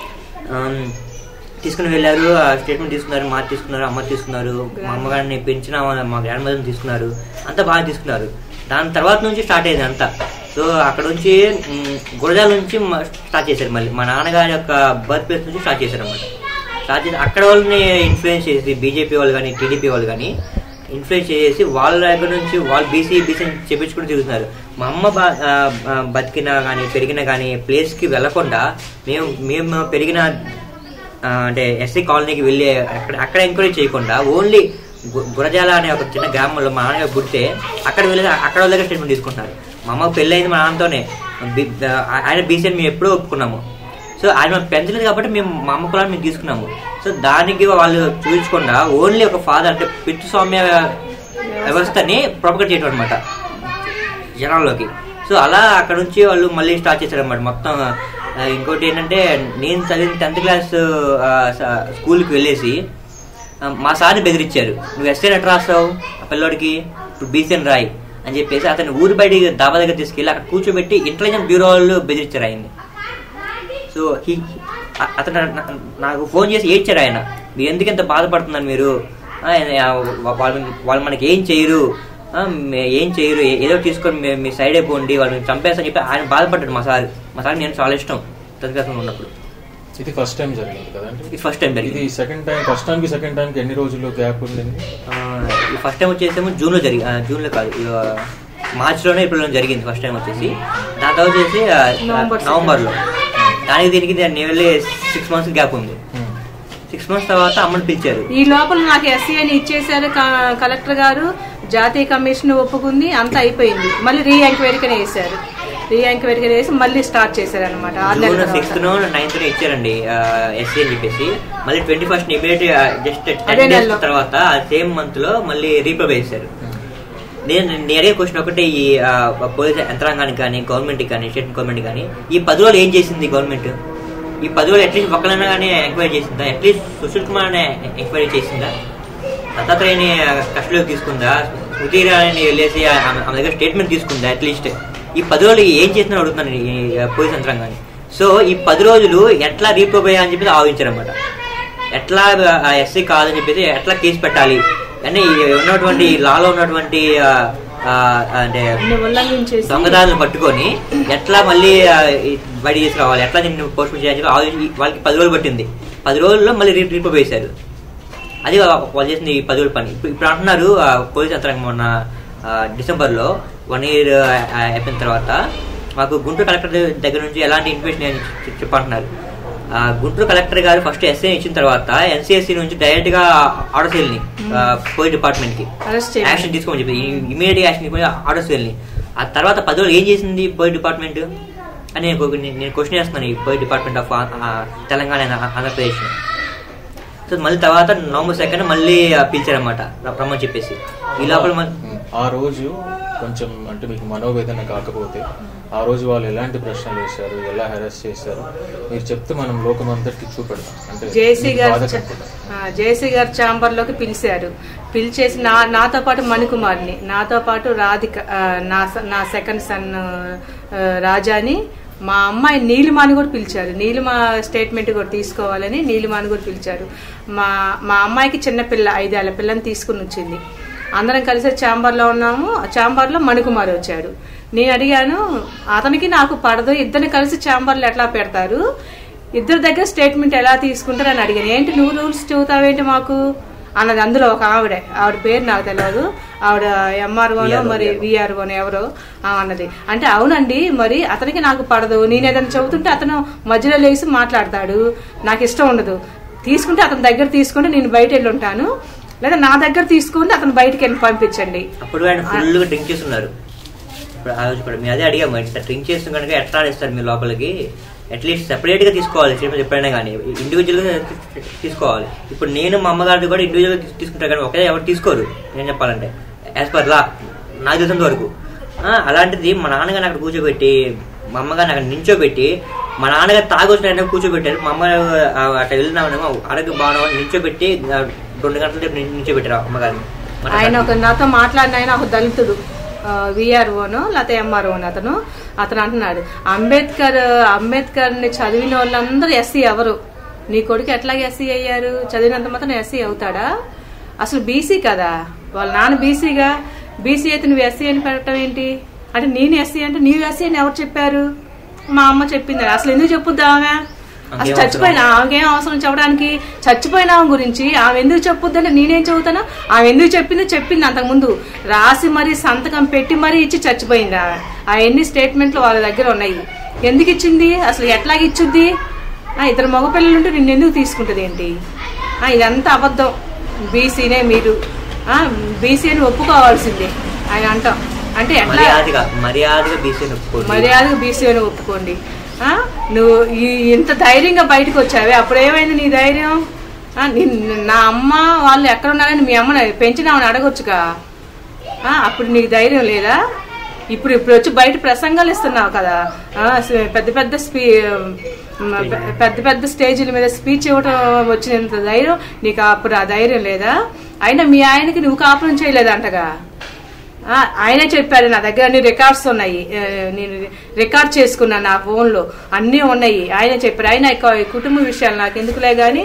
తీసుకుని వెళ్ళారు ఆ స్టేట్మెంట్ తీసుకున్నారు మా తీసుకున్నారు అమ్మ తీసుకున్నారు మా అమ్మగారిని పెంచిన మా గ్రాండ్ మదర్ని తీసుకున్నారు అంతా బాగా తీసుకున్నారు దాని తర్వాత నుంచి స్టార్ట్ అయింది అంతా సో అక్కడ నుంచి మ్, గురజాల నుంచి మ- స్టార్ట్ చేశారు మళ్ళీ మా నాన్నగారి యొక్క బర్త్ ప్లేస్ నుంచి స్టార్ట్ చేశారు అనమాట స్టార్ట్ చేసి అక్కడ వాళ్ళని ఇన్ఫ్లుయెన్స్ చేసి బీజేపీ వాళ్ళు కానీ టీడీపీ వాళ్ళు కానీ ఇన్ఫ్లుయెన్స్ చేసి వాళ్ళ దగ్గర నుంచి వాళ్ళు బీసీ బీసీ చెప్పించుకుని తిరుగుతున్నారు మా అమ్మ బా ఆ, ఆ, బతికినా కానీ పెరిగినా కానీ ప్లేస్కి వెళ్లకుండా మేము మేము పెరిగిన ఆ, అంటే ఎస్సీ కాలనీకి వెళ్ళి అక్కడ అక్కడ ఎంకరేజ్ చేయకుండా ఓన్లీ గు- గురజాల అనే ఒక చిన్న గ్రామంలో మా నాన్నగారు పుడితే అక్కడ వెళ్ళి అక్కడ వాళ్ళ దగ్గర స్టేట్మెంట్ తీసుకుంటున్నారు మా అమ్మకు పెళ్ళయింది మా నాన్నతోనే బి- ఆ- ఆయన బీసీ అని మేము ఎప్పుడూ ఒప్పుకున్నాము సో ఆయన మాకు పెంచలేదు కాబట్టి మేము మా అమ్మ కులాన్ని మేము తీసుకున్నాము సో దానికి వాళ్ళు చూపించకుండా ఓన్లీ ఒక ఫాదర్ అంటే పితృ స్వామ్య వ్యవస్థని ప్రొపగేట్ చేయడం అనమాట జనాల్లోకి సో అలా అక్కడ నుంచి వాళ్ళు మళ్ళీ స్టార్ట్ చేశారు అనమాట మొత్తం ఆ, ఇంకోటి ఏంటంటే నేను చదివిన టెన్త్ క్లాస్ స్కూల్కి వెళ్ళేసి ఆ, మా సార్ని బెదిరించారు నువ్వు ఎస్ఏ ఎట్లా రాస్తావు ఆ పిల్లోడికి ఇప్పుడు బీసీఎన్ రాయి అని చెప్పేసి అతను ఊరి బయట దాబా దగ్గర తీసుకెళ్ళి అక్కడ కూర్చోబెట్టి ఇంటెలిజెన్స్ బ్యూరో వాళ్ళు బెదిరించారు ఆయన్ని సో సో హీ అ- అతను నా- నాకు ఫోన్ చేసి ఏడ్చారు ఆయన మీరు ఎందుకు ఇంత బాధపడుతున్నారు మీరు ఆ, ఆ, వాళ్ళు వాళ్ళు మనకి ఏం చేయరు ఆ, మే- ఏం చేయరు ఏ- ఏదో తీసుకొని మీ- మీ సైడ్ అయిపోండి వాళ్ళు మేము చంపేస్తారని చెప్పి ఆయన బాధపడ్డాడు మా సార్ మా సార్ నేను చాలా ఇష్టం టెన్త్ క్లాస్లో ఉన్నప్పుడు ఇది ఫస్ట్ టైం జరిగింది కదండి ఇది ఫస్ట్ టైం ఇది జరిగింది సెకండ్ టైం ఫస్ట్ టైం కి సెకండ్ టైం కి ఎన్ని రోజులు గ్యాప్ ఉండింది ఫస్ట్ టైం వచ్చేసేమో జూన్లో జరిగి ఆ, జూన్లో కాదు ఇది, ఆ, మార్చిలోనే ఏప్రిల్లో జరిగింది ఫస్ట్ టైం వచ్చేసి దాని తర్వాత వచ్చేసి ఆ, నవంబర్ నవంబర్లో దానికి దీనికి నేను వెళ్ళి సిక్స్ మంత్స్ గ్యాప్ ఉంది Hmm. సిక్స్ మంత్స్ తర్వాత అమ్మని పిలిచారు ఈ లోపల నాకు ఎస్సీ అని ఇచ్చేసారు క- కలెక్టర్ గారు జాతీయ కమిషన్ ఒప్పుకుంది అంతా అయిపోయింది మళ్ళీ రీ ఎంక్వైరీకి వేశారు రీ ఎంక్వైరీకి వేసి మళ్ళీ స్టార్ట్ చేశారు అనమాట ఆరు జూన్ నెలల సిక్స్త్ తర్వాత. నైన్త్ ఇచ్చారండి ఎస్సీ అని చెప్పేసి మళ్ళీ ట్వంటీ ఫస్ట్ ఇమీడియట్ జస్ట్ అదే టెన్ డేస్ నెలలో. తర్వాత సేమ్ మంత్ లో మళ్ళీ రీప్రూవ్ చేశారు నేను నేను అడిగే క్వశ్చన్ ఒకటే ఈ ఆ, పోలీస్ యంత్రాంగానికి కానీ గవర్నమెంట్ కానీ స్టేట్ గవర్నమెంట్ కానీ ఈ పది రోజులు ఏం చేసింది గవర్నమెంట్ ఈ పది రోజులు అట్లీస్ట్ ఒక్కలైనా కానీ ఎంక్వైరీ చేసిందా అట్లీస్ట్ సుశీల్ కుమార్ అనే ఎంక్వైరీ చేసిందా దత్తాత్రేయని కస్టడీలోకి తీసుకుందా స్మృతి ఇరానీ వెళ్ళేసి ఆమె ఆమె దగ్గర స్టేట్మెంట్ తీసుకుందా అట్లీస్ట్ ఈ పది రోజులు ఏం చేసిందని అడుగుతున్నాను ఈ పోలీస్ యంత్రాంగాన్ని సో ఈ పది రోజులు ఎట్లా రీప్రూవ్ అయ్యా అని చెప్పేసి ఆలోచించారన్నమాట ఎట్లా ఎస్సీ కాదని చెప్పేసి ఎట్లా కేసు పెట్టాలి అని ఈ ఉన్నటువంటి లాలో ఉన్నటువంటి ఆ, ఆ, అంటే అన్ని ఉల్లంఘించేసి దొంగదారులను పట్టుకొని ఎట్లా మళ్ళీ ఆ, ఈ బయట తీసుకురావాలి ఎట్లా దీన్ని పోస్ట్ చేయాలి చెప్పి ఆలోచించి వాళ్ళకి పది రోజులు పట్టింది పది రోజుల్లో మళ్ళీ రీ రీప్రూవ్ వేశారు అది వా- వాళ్ళు చేసింది ఈ పది రోజుల పని ఇప్పుడు ఇప్పుడు అంటున్నారు ఆ, పోలీస్ యంత్రాంగం మొన్న ఆ, డిసెంబర్లో వన్ ఇయర్ అయిపోయిన తర్వాత మాకు గుంటూరు కలెక్టర్ దగ్గర నుంచి ఎలాంటి ఇన్ఫర్మేషన్ చెప్పంటున్నారు ఆ, గుంటూరు కలెక్టర్ గారు ఫస్ట్ ఎస్ఏ ఇచ్చిన తర్వాత ఎన్సీఎస్సీ నుంచి డైరెక్ట్ గా ఆర్డర్స్ వెళ్ళి పోలీస్ డిపార్ట్మెంట్ కి అరెస్ట్ చేయాలి యాక్షన్ తీసుకోమని చెప్పి ఇమీడియట్ యాక్షన్ తీసుకొని ఆర్డర్స్ వెళ్ళి ఆ తర్వాత పది రోజులు ఏం చేసింది పోలీస్ డిపార్ట్మెంట్ అని నేను ఒక- నేను క్వశ్చన్ చేస్తున్నాను ఈ police department of Telangana and Andhra Pradesh so మళ్ళీ తర్వాత నవంబర్ సెకండ్ మళ్ళీ ఆ, పిలిచారన్నమాట రమ్మని చెప్పేసి ఈ లోపల మన- ఉమ్. ఆ రోజు కొంచెం అంటే మీకు మనోవేదన కాకపోతే ఆ రోజు వాళ్ళు ఎలాంటి ప్రశ్నలు వేశారు ఎలా హెరాస్ చేశారు మీరు చెప్తే మనం లోకం అంతటికి చూపెడతాం అంటే జేసీ మీకు గారు బాధ చ- కలుగుతుంది. ఆ, జేసీ గారు ఛాంబర్ లోకి పిలిచారు పిలిచేసి నా నాతో పాటు మణికుమార్ని నాతో పాటు రాధిక ఆ, నా స- నా సెకండ్ సన్ ఆ, రాజాని మా అమ్మాయి నీలిమాని కూడా పిలిచారు నీలిమ స్టేట్మెంట్ కూడా తీసుకోవాలని నీలిమాని కూడా పిలిచారు మా మా అమ్మాయికి చిన్న పిల్ల ఐదేళ్ల పిల్లని తీసుకుని వచ్చింది అందరం కలిసి ఛాంబర్లో ఉన్నాము ఛాంబర్లో మణికుమార్ వచ్చాడు నేను అడిగాను అతనికి నాకు పడదు ఇద్దరిని కలిసి ఛాంబర్లో ఎట్లా పెడతారు ఇద్దరి దగ్గర స్టేట్మెంట్ ఎలా తీసుకుంటారు అని అడిగాను ఏంటి నువ్వు రూల్స్ చెబుతావేంటి మాకు అన్నది అందులో ఒక ఆవిడే ఆవిడ పేరు నాకు తెలియదు ఆవిడ ఎంఆర్ఓనో మరి విఆర్ఓనో ఎవరో ఆమె అన్నది అంటే అవునండి మరి అతనికి నాకు పడదు నేను ఏదైనా చెబుతుంటే అతను మధ్యలో లేచి మాట్లాడతాడు నాకు ఇష్టం ఉండదు తీసుకుంటే అతని దగ్గర తీసుకుంటే నేను బయట వెళ్ళి ఉంటాను లేదా నా దగ్గర తీసుకుంటే అతను బయటికి వెళ్ళి పంపించండి అప్పుడు ఆయన ఫుల్ గా డ్రింక్ చేస్తున్నారు ఇప్పుడు ఆ రోజు కూడా మేము అదే అడిగాము ఇంత డ్రింక్ చేస్తున్న కనుక ఎట్లా ఆడిస్తారు మీ లోపలికి అట్లీస్ట్ సెపరేట్ గా తీసుకోవాలి ట్రీట్మెంట్ ఎప్పుడైనా కానీ ఇండివిజువల్ గా తీ- తీసుకోవాలి ఇప్పుడు నేను మా అమ్మగారిది కూడా ఇండివిజువల్ గా తీ- తీసుకుంటారు కానీ ఒకే ఎవరు తీసుకోరు నేను చెప్పాలంటే యాజ్ పర్ లా నాకు తెలిసినంత వరకు ఆ, అలాంటిది మా నాన్నగారిని అక్కడ కూర్చోబెట్టి మా అమ్మగారిని అక్కడ నించోబెట్టి మా నాన్నగారు తాగొచ్చిన ఆయన కూర్చోబెట్టారు మా అమ్మ ఆ, అట్లా వెళ్ళినామేమో ఆరోగ్య బాగున్నా నించోబెట్టి ఆ, రెండు గంటల సేపు నిం- నించోబెట్టారు అమ్మగారిని ఆయన ఒక నాతో మాట్లాడిన ఆయన ఒక దళితుడు విఆర్ఓను లేకపోతే ఎంఆర్ఓను అతను అతను అంటున్నాడు అంబేద్కర్ అంబేద్కర్ని చదివిన వాళ్ళందరూ ఎస్సీ ఎవరు నీ కొడుకు ఎట్లా ఎస్సీ అయ్యారు చదివినంత మాత్రం ఎస్సీ అవుతాడా అసలు బీసీ కదా వాళ్ళ నాన్న బీసీగా బీసీ అయితే నువ్వు ఎస్సీ అని పెట్టడం ఏంటి అంటే నేను ఎస్సీ అంటే నీవు ఎస్సీ అని ఎవరు చెప్పారు మా అమ్మ చెప్పింది అసలు ఎందుకు చెప్పుద్దా ఆమె అసలు అంకేం చచ్చిపోయిన ఆమెకేం అవసరం చెప్పడానికి చచ్చిపోయిన ఆమె గురించి ఆమె ఎందుకు చెప్పుద్దంటే నేనేం చెబుతాను ఆమె ఎందుకు చెప్పిందో చెప్పింది అంతకుముందు రాసి మరీ సంతకం పెట్టి మరీ ఇచ్చి చచ్చిపోయింది ఆమె ఆ ఎన్ని స్టేట్మెంట్లు వాళ్ళ దగ్గర ఉన్నాయి ఎందుకు ఇచ్చింది అసలు ఎట్లాగ ఇచ్చుద్ది ఆ, ఇద్దరు మగపిల్లలు ఉంటే నిన్ను ఎందుకు తీసుకుంటుంది ఏంటి ఆ, ఇదంతా అబద్ధం బీసీనే మీరు బీసీ అని ఒప్పుకోవాల్సిందే ఆయన అంటాం అంటే ఎట్లా మర్యాదగా మర్యాదగా బీసీ ఒప్పుకోండి మర్యాదగా బీసీ అని ఒప్పుకోండి ఆ? నువ్వు ఈ- ఇంత ధైర్యంగా బయటకు వచ్చావే అప్పుడు ఏమైంది నీ ధైర్యం ఆ, నిన్- నా అమ్మ వాళ్ళు ఎక్కడ ఉన్నారని మీ అమ్మని పెంచినామని అడగొచ్చుగా ఆ, అప్పుడు నీకు ధైర్యం లేదా ఇప్పుడు ఇప్పుడు వచ్చి బయట ప్రసంగాలు ఇస్తున్నావు కదా ఆ, స- పెద్ద పెద్ద స్పీ మ, పె- పెద్ద పెద్ద స్టేజీల మీద స్పీచ్ ఇవ్వటం వచ్చినంత ధైర్యం నీకు అప్పుడు ఆ ధైర్యం లేదా అయినా మీ ఆయనకి నువ్వు కాపురం చేయలేదంటగా ఆ, ఆ, ఆయనే చెప్పారు నా దగ్గర అన్ని రికార్డ్స్ ఉన్నాయి ఆ, నేను రికార్డ్ చేసుకున్నాను నా ఫోన్లో అన్నీ ఉన్నాయి ఆయనే చెప్పారు ఆయన ఈ కుటుంబ విషయాలు నాకు ఎందుకులే కానీ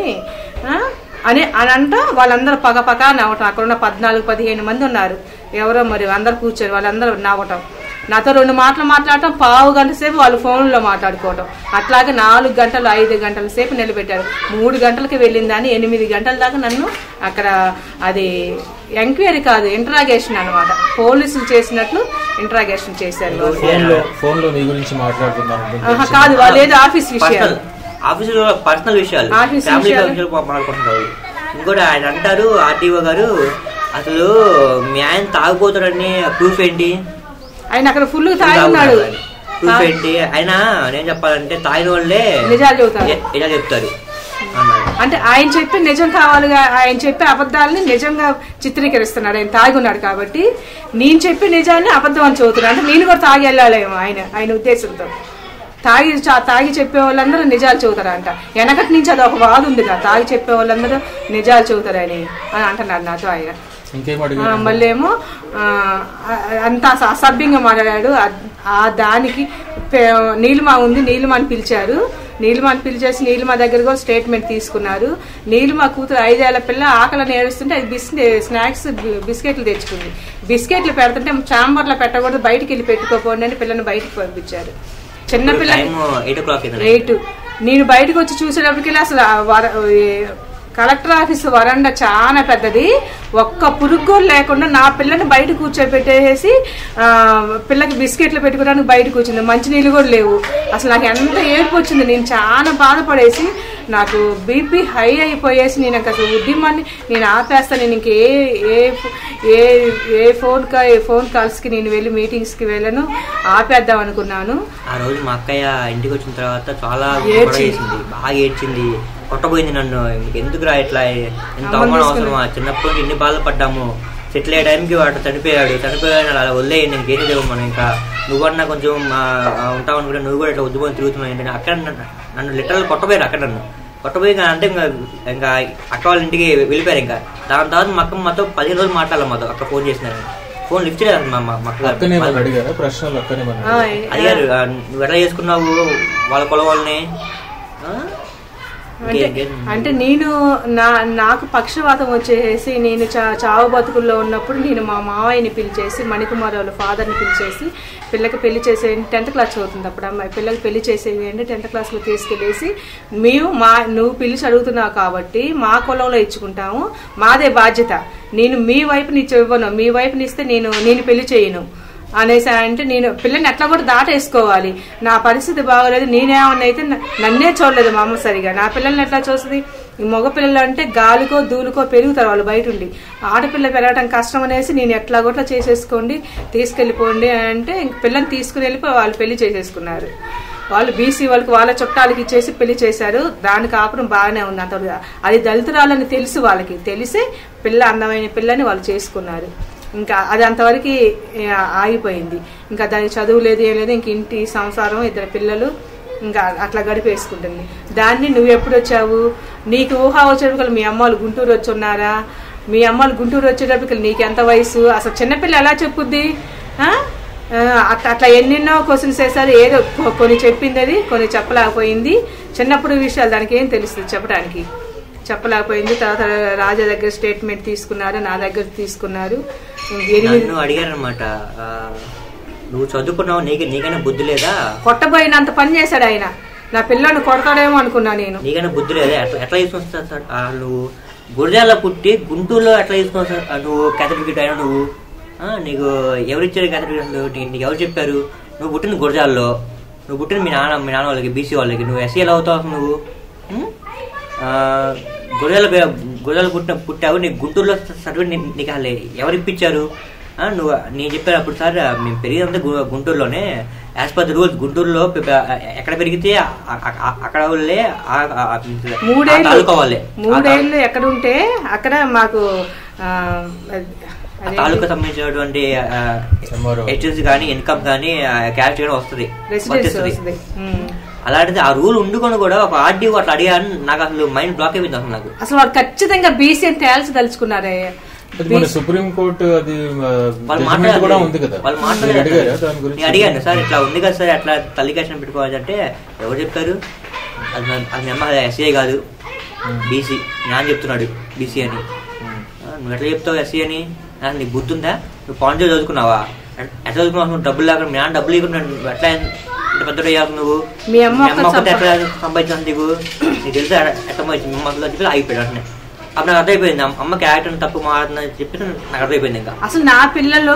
అని అని అంట వాళ్ళందరూ పగ పగ నవ్వటం అక్కడ ఉన్న పద్నాలుగు పదిహేను మంది ఉన్నారు ఎవరో మరి అందరు కూర్చొని వాళ్ళందరూ నవ్వటం నాతో రెండు మాటలు మాట్లాడటం పావు గంట సేపు వాళ్ళు ఫోన్లో మాట్లాడుకోవటం అట్లాగే నాలుగు గంటలు ఐదు గంటల సేపు నిలబెట్టారు మూడు గంటలకి వెళ్ళిందని ఎనిమిది గంటల దాకా నన్ను అక్కడ అది ఎంక్వైరీ కాదు ఇంటరాగేషన్ అన్నమాట పోలీసులు చేసినట్లు ఇంటరాగేషన్ చేశారు వాళ్ళు. ఫోన్ లో ఫోన్ లో మీ గురించి మాట్లాడుతున్నారు ఆహా, కాదు వాళ్ళు ఏదో ఆఫీస్ విషయాలు పర్సనల్ ఆఫీసులో పర్సనల్ విషయాలు ఆఫీస్ ఫ్యామిలీ విషయాలు. విషయాలు మాట్లాడుకుంటున్నారు ఇంకోటి ఆయన అంటారు ఆర్టీఓ గారు అసలు మీ ఆయన తాగుపోతాడని ప్రూఫ్ ఏంటి ఆయన అక్కడ ఫుల్ తాగి ఉన్నాడు ప్రూఫ్ ఏంటి ఆయన నేను చెప్పాలంటే తాగిన వాళ్ళే నిజాలు చెబుతారు ఎ- ఇలా చెప్తారు అన్నాడు అంటే ఆయన చెప్పి నిజం కావాలిగా ఆయన చెప్పే అబద్ధాలని నిజంగా చిత్రీకరిస్తున్నాడు ఆయన తాగి ఉన్నాడు కాబట్టి నేను చెప్పే నిజాన్ని అబద్ధం అని చదువుతున్నాడు అంటే నేను కూడా తాగి వెళ్ళాలేమో ఆయన ఆయన ఉద్దేశంతో తాగి చా- తాగి చెప్పే వాళ్ళందరూ నిజాలు చెబుతారంట వెనకటి నుంచి అది ఒక వాదు ఉంది కదా తాగి చెప్పే వాళ్ళందరూ నిజాలు చెబుతారని అని అంటున్నాడు నాతో ఆయన ఇంకేం ఆ, అడిగారు మళ్ళీ ఏమో ఆ, అంత అస- అసభ్యంగా మాట్లాడాడు ఆ- ఆ దానికి పే- నీలిమా ఉంది నీలిమా అని పిలిచారు నీలిమా అని పిలిచేసి నీలిమా దగ్గర కూడా స్టేట్మెంట్ తీసుకున్నారు నీలిమా కూతురు ఐదేళ్ల పిల్ల ఆకలిని ఏడుస్తుంటే అది బిస్ స్నాక్స్ బి- బిస్కెట్లు తెచ్చుకుంది బిస్కెట్లు పెడుతుంటే ఛాంబర్లో పెట్టకూడదు బయటికి వెళ్ళి పెట్టుకోపోండి అని పిల్లని బయటికి పంపించారు చిన్న పిల్ల time eight o'clock eight నేను బయటకు వచ్చి చూసేటప్పటికి అసలు ఆ వర- ఈ కలెక్టర్ ఆఫీస్ వరండా చాలా పెద్దది ఒక్క పురుగు కూడా లేకుండా నా పిల్లని బయట కూర్చోబెట్టేసి ఆ, పిల్లకి బిస్కెట్లు పెట్టుకోవడానికి బయట కూర్చుంది మంచినీళ్ళు కూడా లేవు అసలు నాకు ఎంత ఏడుపు వచ్చింది నేను చాలా బాధపడేసి నాకు బీపీ హై అయిపోయేసి నేను ఇంకా అసలు ఉద్యమాన్ని నేను ఆపేస్తాను నేను ఇంకే ఏ ఏ ఏ ఫోన్ కా ఏ ఫోన్ కాల్స్కి నేను వెళ్ళి మీటింగ్స్కి వెళ్ళను ఆపేద్దాం అనుకున్నాను ఆ రోజు మా అక్కయ్య ఇంటికి వచ్చిన తర్వాత చాలా ఏడ్చింది. గొడవ చేసింది బాగా ఏడ్చింది కొట్టబోయింది నన్ను ఎందుకురా ఇట్లా ఎంత అమ్మని అవమానం తీసుకుని- అవసరమా చిన్నప్పటి నుంచి ఎన్ని బాధలు పడ్డాము సెటిల్ అయ్యే టైంకి వాడు చనిపోయాడు చనిపోయాడు అలా వదిలేయండి ఇంకేం లేవు మనం ఇంకా నువ్వన్నా కొంచెం ఆ, ఆ, ఉంటావు అనుకుంటే నువ్వు కూడా ఇట్లా ఉద్యమం తిరుగుతున్నావు ఏంటని అక్కడ నన్ను- నన్ను లిటరల్ కొట్టపోయారు అక్కడ నన్ను కొట్టపోయి ఇంకా అంటే ఇంకా ఇంకా అక్క వాళ్ళ ఇంటికి వెళ్ళిపోయారు ఇంకా దాని తర్వాత మా అక్క మాతో పదిహేను రోజులు మాట్లాడాలి మాతో అక్క ఫోన్ చేసినారు ఫోన్ లిఫ్ట్ చేయలేదు మా మా మా అక్కనే అక్క మనం అడిగారా ప్రశ్నలు అక్కనే మనం ఆ, అడిగారు ఆ, నువ్వు ఎట్లా చేసుకున్నావు వాళ్ళ కొల వాళ్ళని ఆ? అంటే ఇంకేం- అంటే నేను నా నాకు పక్షవాతం వచ్చేసి నేను చా చావు బతుకుల్లో ఉన్నప్పుడు నేను మా మావయ్యని పిలిచేసి మణికుమార్ వాళ్ళ ఫాదర్ని పిలిచేసి పిల్లకి పెళ్లి చేసే టెన్త్ క్లాస్ చదువుతుంది అప్పుడు అమ్మాయి పిల్లకి పెళ్లి చేసేది అంటే టెన్త్ క్లాస్లో తీసుకెళ్ళేసి మేము మా నువ్వు పిలిచి అడుగుతున్నావు కాబట్టి మా కులంలో ఇచ్చుకుంటాము మాదే బాధ్యత నేను మీ వైపు నీకు ఇవ్వను మీ వైపుని ఇస్తే నేను నేను పెళ్లి చేయను అనేసి అంటే నేను పిల్లని ఎట్లా కూడా దాటేసుకోవాలి నా పరిస్థితి బాగోలేదు నేనేమన్నా అయితే న- నన్నే చూడలేదు మా అమ్మ సరిగా నా పిల్లల్ని ఎట్లా చూస్తుంది ఈ మగ పిల్లలు అంటే గాలికో దూలుకో పెరుగుతారు వాళ్ళు బయట ఉండి ఆడపిల్ల పెరగడం కష్టం అనేసి నేను ఎట్లా కూడా చేసేసుకోండి తీసుకెళ్ళిపోండి అని అంటే ఇంక పిల్లని తీసుకుని వెళ్ళిపోయి వాళ్ళు పెళ్లి చేసేసుకున్నారు వాళ్ళు బీసీ వాళ్ళకి వాళ్ళ చుట్టాలకి ఇచ్చేసి పెళ్లి చేశారు దాని కాపురం బాగానే ఉంది అంత అది దళితురాలని తెలుసు వాళ్ళకి తెలిసి పిల్ల అందమైన పిల్లని వాళ్ళు చేసుకున్నారు ఇంకా అది అంతవరకు ఆ, ఆగిపోయింది ఇంకా దానికి చదువు లేదు ఏం లేదు ఇంక ఇంటి సంసారం ఇద్దరు పిల్లలు ఇంకా అట్లా గడిపేసుకుంటుంది దాన్ని నువ్వు ఎప్పుడు వచ్చావు నీకు ఊహ వచ్చేటప్పుడు మీ అమ్మాళ్ళు గుంటూరు వచ్చి ఉన్నారా మీ అమ్మాళ్ళు గుంటూరు వచ్చేటప్పటికి నీకు ఎంత వయసు అసలు చిన్నపిల్ల ఎలా చెప్పుద్ది ఆ? ఆ, అట్లా అట్లా ఎన్నెన్నో క్వశ్చన్స్ వేశారు ఏదో కొ- కొన్ని చెప్పింది అది కొన్ని చెప్పలేకపోయింది చిన్నప్పుడు విషయాలు దానికి ఏం తెలుస్తుంది చెప్పడానికి చెప్పలేకపోయింది తర్వాత రాజా దగ్గర స్టేట్మెంట్ తీసుకున్నారు నా దగ్గర తీసుకున్నారు ఎనిమిది నన్ను అడిగారనమాట నువ్వు చదువుకున్నావు నీకు నీకైనా బుద్ధి లేదా కొట్టబోయినంత పని చేశాడు ఆయన నా పిల్లని కొడతాడేమో అనుకున్నా నేను నీకైనా బుద్ధి లేదా ఎట్లా ఎట్లా తీసుకొస్తా సార్ ఆ, నువ్వు గురజాల పుట్టి గుంటూరులో ఎట్లా తీసుకొస్తా ఆ, నువ్వు కేథలిక్ అయినా నువ్వు ఆ, నీకు ఎవరిచ్చారు కేథలిక్ అసలు నీ- నీకు ఎవరు చెప్పారు నువ్వు పుట్టిన గురజాల్లో నువ్వు పుట్టిన మీ నాన్న మీ నాన్న వాళ్ళకి బీసీ వాళ్ళకి నువ్వు ఎస్సీ ఎలా అవుతావు అసలు నువ్వు ఉం? ఆ, గురజాల గురజాల పుట్టిన పుట్టావు నీకు గుంటూరులో సర్టిఫికేట్ నీ- నీకు అసలు ఎవరు ఇప్పించారు ఆ, నువ్వు నేను చెప్పాను అప్పుడు సార్ మేము పెరిగినంత గు- గుంటూరులోనే యాజ్ పర్ ద రూల్స్ గుంటూరులో పె- పె- ఎక్కడ పెరిగితే ఆ- ఆ- ఆ- అక్కడ వాళ్ళే ఆ- ఆ- ఆ మూడేళ్ళు తాలూకా వాళ్ళే ఆ తా- మూడేళ్ళు ఎక్కడ ఉంటే అక్కడ మాకు ఆ, ఆ అదేంటి? తాలూకా సంబంధించినటువంటి MRO. హెచ్ఎస్ కానీ ఇన్కమ్ కానీ క్యాష్ కానీ వస్తుంది రెసిడెన్స్ వర్తిస్తుంది. వస్తుంది ఉమ్. అలాంటిది ఆ రూల్ ఉండుకొని కూడా ఒక ఆర్డీ అట్లా అడిగాను నాకు అసలు మైండ్ బ్లాక్ అయిపోయింది అసలు నాకు అసలు వాడు ఖచ్చితంగా బీసీ అని తేల్చి తలుచుకున్నారే అది మన సుప్రీం కోర్టు అది ఆ, వాళ్ళు judgment మాట్లాడారు కూడా ఉంది కదా వాళ్ళు మీరు అడిగారా దాని మాట్లాడారు గురించి నేను అడిగాను సార్ ఇట్లా ఉంది కదా సార్ అట్లా తల్లి కష్టం పెట్టుకోవాలి అంటే ఎవరు చెప్తారు అది మన- అది మీ అమ్మ ఎస్సీఏ కాదు బీసీ నాన్న చెప్తున్నాడు బీసీ అని ఆ, నువ్వు ఎట్లా చెప్తావు ఎస్సీ అని నాకు నీకు బుద్ధి ఉందా నువ్వు పాండిలో చదువుకున్నావా ఎట్- ఎట్లా చదువుకున్నావు నువ్వు డబ్బులు లేకుండా మీ నాన్న డబ్బులు లేకుండా నువ్వు ఎట్లా ఇంత పెద్ద అయ్యావు నువ్వు మీ అమ్మ ఒక్క ఒక్కతే సంపా- ఎట్లా సంపాదించాను నీకు నీకు తెలుసా ఎట్లా సంపాదించింది మీ అమ్మలో చెప్పి అయిపోయాడు అట్నే అప్పుడు నాకు అర్థమైపోయింది అమ్మ- అమ్మ క్యారెక్టర్ తప్పు మారుతుందని చెప్పి నాకు అర్థమైపోయింది ఇంకా అసలు నా పిల్లలు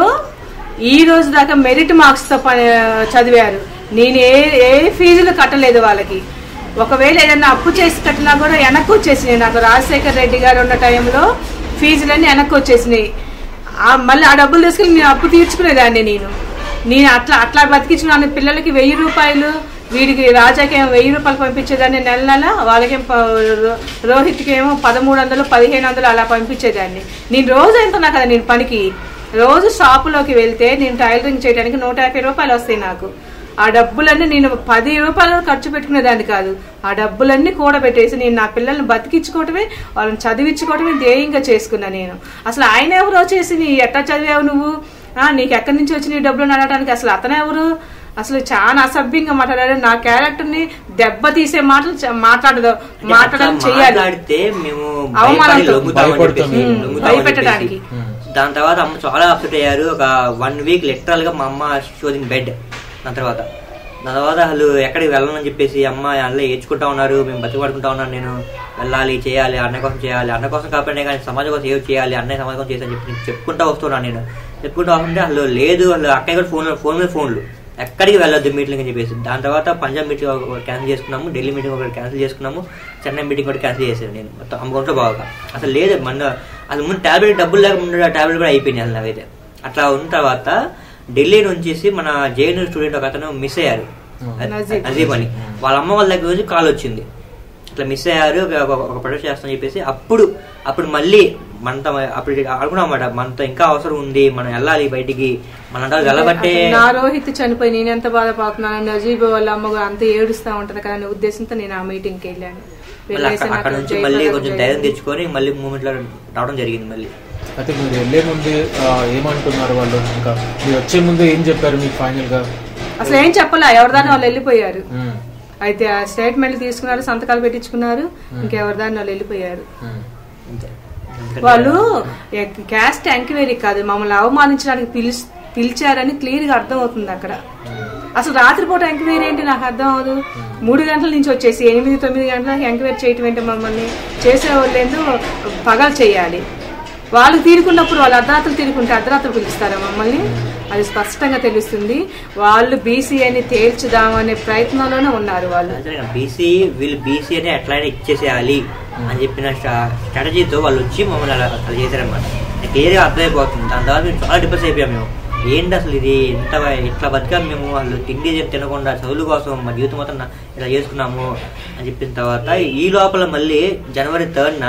ఈ రోజు దాకా మెరిట్ మార్క్స్ తో ప- చదివారు నేను ఏ ఏ ఫీజులు కట్టలేదు వాళ్ళకి ఒకవేళ ఏదైనా అప్పు చేసి కట్టినా కూడా వెనక్కి వచ్చేసినాయి నాకు రాజశేఖర్ రెడ్డి గారు ఉన్న టైంలో ఫీజులన్నీ వెనక్కి వచ్చేసినాయి ఆ- మళ్ళీ ఆ డబ్బులు తీసుకెళ్ళి నేను అప్పు తీర్చుకునేదాన్ని నేను నేను అట్లా అట్లా బతికించుకున్నాను పిల్లలకి వెయ్యి రూపాయలు వీడికి రాజాకి ఏమో వెయ్యి రూపాయలు పంపించేదాన్ని నెల నెల వాళ్ళకేం ప- రో- రోహిత్కి ఏమో పదమూడు వందలు పదిహేను వందలు అలా పంపించేదాన్ని నేను రోజు వెళ్తున్నా కదా నేను పనికి రోజు షాపులోకి వెళ్తే నేను టైలరింగ్ చేయడానికి నూట యాభై రూపాయలు వస్తాయి నాకు ఆ డబ్బులన్నీ నేను పది రూపాయలు ఖర్చు పెట్టుకునేదాన్ని కాదు ఆ డబ్బులన్నీ కూడబెట్టేసి నేను నా పిల్లల్ని బతికించుకోవటమే వాళ్ళని చదివించుకోవటమే ధ్యేయంగా చేసుకున్నా నేను అసలు ఆయన ఎవరో చేసి నీ ఎట్టా చదివావు నువ్వు ఆ, నీకు ఎక్కడి నుంచి వచ్చి నీ డబ్బులు నడవడానికి అసలు అతను ఎవరు అసలు చాలా అసభ్యంగా మాట్లాడారు నా క్యారెక్టర్ ని దెబ్బ తీసే మాటలు చ- మాట్లాడదు మాట్లాడడం అట్లా చెయ్యాలి మాట్లాడితే మేము అవమానంతో. భయపడి లొంగుతామని భయపడతాం చెప్పేసి, మేము. లొంగుతామని భయపెట్టడానికి. చెప్పేసి. దాని తర్వాత అమ్మ చాలా అప్సెట్ అయ్యారు ఒక వన్ వీక్ లిటరల్ గా మా అమ్మ షోదింగ్ బెడ్ దాని తర్వాత దాని తర్వాత అసలు ఎక్కడికి వెళ్ళనని చెప్పేసి అమ్మ అల్ల ఏడ్చుకుంటా ఉన్నారు మేము బతిపడుకుంటా ఉన్నాను నేను వెళ్ళాలి చేయాలి అన్న కోసం చేయాలి అన్న కోసం కాకపోయినా కానీ సమాజం కోసం ఏదో చేయాలి అన్నయ్య సమాజం కోసం చేయాలని చెప్పి నేను చెప్పుకుంటా వస్తున్నాను నేను చెప్పుకుంటా వస్తుంటే అసలు లేదు అసలు అక్కయ్య కూడా ఫోన్ ఫోన్ మీద ఫోన్లు ఎక్కడికి వెళ్ళొద్దు మీటింగ్ అని చెప్పేసి దాని తర్వాత పంజాబ్ మీటింగ్ ఒకటి క్యాన్సిల్ చేసుకున్నాము ఢిల్లీ మీటింగ్ ఒకటి క్యాన్సిల్ చేసుకున్నాము చెన్నై మీటింగ్ ఒకటి క్యాన్సిల్ చేశాను నేను మొత్తం అమ్మకుంటూ బాగా అసలు లేదు మన అసలు ముందు ట్యాబ్లెట్ డబ్బులు లేక ముందు ఆ ట్యాబ్లెట్ కూడా అయిపోయినాయి అసలు నాకైతే అట్లా ఉన్న తర్వాత ఢిల్లీ నుంచి మన జేఎన్ స్టూడెంట్ ఒక అతను మిస్ అయ్యారు నజీబ్. నజీబ్ అని వాళ్ళ అమ్మ వాళ్ళ దగ్గర నుంచి కాల్ వచ్చింది ఇట్లా మిస్ అయ్యారు ఒక- ఒక- ఒక ప్రొడక్ట్ చేస్తామని చెప్పేసి అప్పుడు అప్పుడు మళ్ళీ మనతో అప్పుడు అనుకున్నాం అన్నమాట మనతో ఇంకా అవసరం ఉంది మనం వెళ్ళాలి బయటికి మన వెళ్ళబట్టే అసలు నా రోహిత్ చనిపోయి నేను ఎంత బాధపడుతున్నాను నజీబ్ వాళ్ళ అమ్మ కూడా అంత ఏడుస్తా ఉంటది కదా అనే ఉద్దేశంతో నేను ఆ మీటింగ్ కి వెళ్ళాను మళ్ళీ వెళ్ళేసి అక్కడ- అక్కడ నాకు నుంచి మళ్ళీ జయప్రదం కొంచెం జరిగింది. ధైర్యం తెచ్చుకొని మళ్ళీ మూమెంట్ లో రావడం జరిగింది మళ్ళీ అయితే మీరు వెళ్ళే ముందే ఆ, ఏమంటున్నారు వాళ్ళు ఇంకా మీరు వచ్చే ముందే ఏం చెప్పారు మీకు ఫైనల్ గా అసలు ఏం చెప్పలే ఎవరిదాన్ని వాళ్ళు వెళ్ళిపోయారు ఉమ్, అయితే ఆ స్టేట్మెంట్ తీసుకున్నారు సంతకాలు పెట్టించుకున్నారు ఇంకెవరిదాన్ని వాళ్ళు వెళ్ళిపోయారు ఉమ్. అంతే వాళ్ళు క్యాస్ట్ ఎంక్వైరీ కాదు మమ్మల్ని అవమానించడానికి పిలిచి పిలిచారని క్లియర్ గా అర్థం అవుతుంది అక్కడ అసలు రాత్రిపూట ఎంక్వైరీ ఏంటి నాకు అర్థం అవ్వదు మూడు గంటల నుంచి వచ్చేసి ఎనిమిది తొమ్మిది గంటలకు ఎంక్వైరీ చేయటం ఏంటి మమ్మల్ని చేసేవాళ్ళు ఏందో పగలు చేయాలి వాళ్ళు తీరుకున్నప్పుడు వాళ్ళు అర్ధరాత్రులు తీరుకుంటే అర్ధరాత్రులు పిలుస్తారా మమ్మల్ని అది స్పష్టంగా తెలుస్తుంది వాళ్ళు బీసీ అని తేల్చుదామనే ప్రయత్నంలోనే ఉన్నారు వాళ్ళు బీసీ వీళ్ళు బీసీ అని ఎట్లయినా ఇచ్చేసేయాలి అని చెప్పిన స్ట్రా- స్ట్రాటజీతో వాళ్ళు వచ్చి మమ్మల్ని అలా అలా చేశారనమాట క్లియర్గా అర్థమైపోతుంది దాని తర్వాత మేము చాలా డిప్రెస్ అయిపోయాం మేము ఏంటి అసలు ఇది ఇంత ఇట్లా బతికాం మేము వాళ్ళు తిండి ఏం తినకుండా చదువుల కోసం మా జీవితం మొత్తం నా- ఇలా చేసుకున్నాము అని చెప్పిన తర్వాత ఈ లోపల మళ్ళీ జనవరి థర్డ్న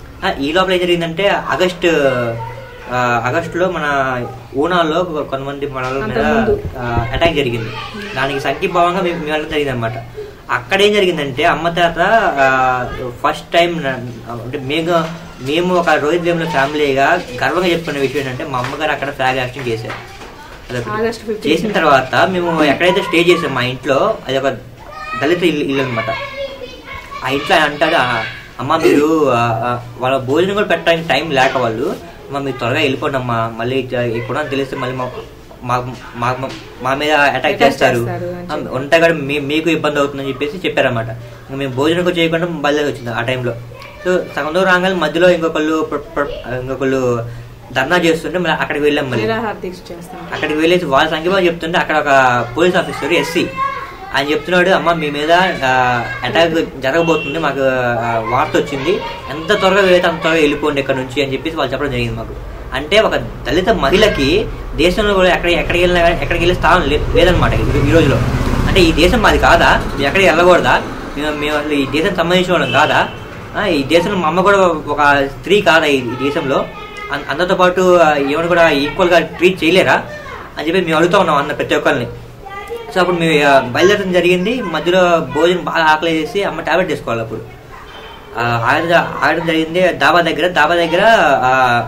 ఈ లోపల ఏం జరిగిందంటే ఆగస్ట్ ఆ, ఆగస్టులో మన ఊనాల్లో కొంతమంది మన వాళ్ళ మీద అంతకుముందు. అటాక్ జరిగింది దానికి సంఖ్యభావంగా మేము మేము వెళ్ళడం జరిగింది అనమాట అక్కడ ఏం జరిగిందంటే అమ్మ తాత ఫస్ట్ టైం అంటే మేము మేము ఒక రోహిత్ వేముల ఫ్యామిలీగా గర్వంగా చెప్పుకునే విషయం ఏంటంటే మా అమ్మగారు అక్కడ ఫ్లాగ్ హాస్టింగ్ చేశారు అదొకటి. ఆగస్టు 15. చేసిన తర్వాత మేము ఎక్కడైతే స్టే చేసాం మా ఇంట్లో అది ఒక దళిత ఇల్లు ఇల్లు అనమాట ఆ ఇంట్లో ఆయన అంటాడు "ఆ, అమ్మ మీరు ఆ, ఆ, వాళ్ళ భోజనం కూడా పెట్టడానికి టైం లేక వాళ్ళు అమ్మ మీరు త్వరగా వెళ్ళిపోండి అమ్మా మళ్ళీ ఇక్కడ తెలిస్తే మళ్ళీ మా మా- మా- మా- మా మీద అటాక్ Attack చేస్తారు చేస్తారు అని చెప్పి. ఉంటే కూడా మీ మీకు ఇబ్బంది అవుతుందని చెప్పేసి చెప్పారన్నమాట ఇంకా మేము భోజనం కూడా చేయకుండా బయలుదేరి వచ్చింది ఆ టైంలో సో సగం దూరం రాగానే మధ్యలో ఇంకొకళ్ళు ప్ర- ప్ర- ఇంకొకళ్ళు ధర్నా చేస్తుంటే మళ్ళీ అక్కడికి వెళ్ళాం మళ్ళీ నిరాహార దీక్ష చేస్తాం అక్కడికి వెళ్ళేసి వాళ్ళ సంఖ్యలో చెప్తుంటే అక్కడ ఒక పోలీస్ ఆఫీసర్ ఎస్సీ ఆయన చెప్తున్నాడు అమ్మ మీ మీద అటాక్ జరగబోతుంది మాకు ఆ, వార్త వచ్చింది ఎంత త్వరగా వెళ్తే అంత త్వరగా వెళ్ళిపోండి ఇక్కడ నుంచి అని చెప్పేసి వాళ్ళు చెప్పడం జరిగింది మాకు అంటే ఒక దళిత మహిళకి దేశంలో కూడా ఎక్కడ ఎక్కడికి వెళ్ళినా కానీ ఎక్కడికి వెళ్ళే స్థానం లే- లేదనమాట ఈ- ఈ రోజులో అంటే ఈ దేశం మాది కాదా మేము ఎక్కడికి వెళ్ళకూడదా మేము మేము అసలు ఈ దేశం సంబంధించిన వాళ్ళం కాదా ఆ, ఈ దేశంలో మా అమ్మ కూడా ఒక స్త్రీ కాదా ఈ ఈ దేశంలో అన్- అందరితో పాటు ఎవరు కూడా ఈక్వల్ గా ట్రీట్ చేయలేరా అని చెప్పి మేము అడుగుతా ఉన్నాం అన్న ప్రతి ఒక్కరిని సో అప్పుడు మేము ఆ, బయలుదేరడం జరిగింది మధ్యలో భోజనం బాగా ఆకలి చేసి అమ్మ టాబ్లెట్ వేసుకోవాలి అప్పుడు ఆ, ఆగడం ఆగడం జరిగింది దాబా దగ్గర దాబా దగ్గర ఆ,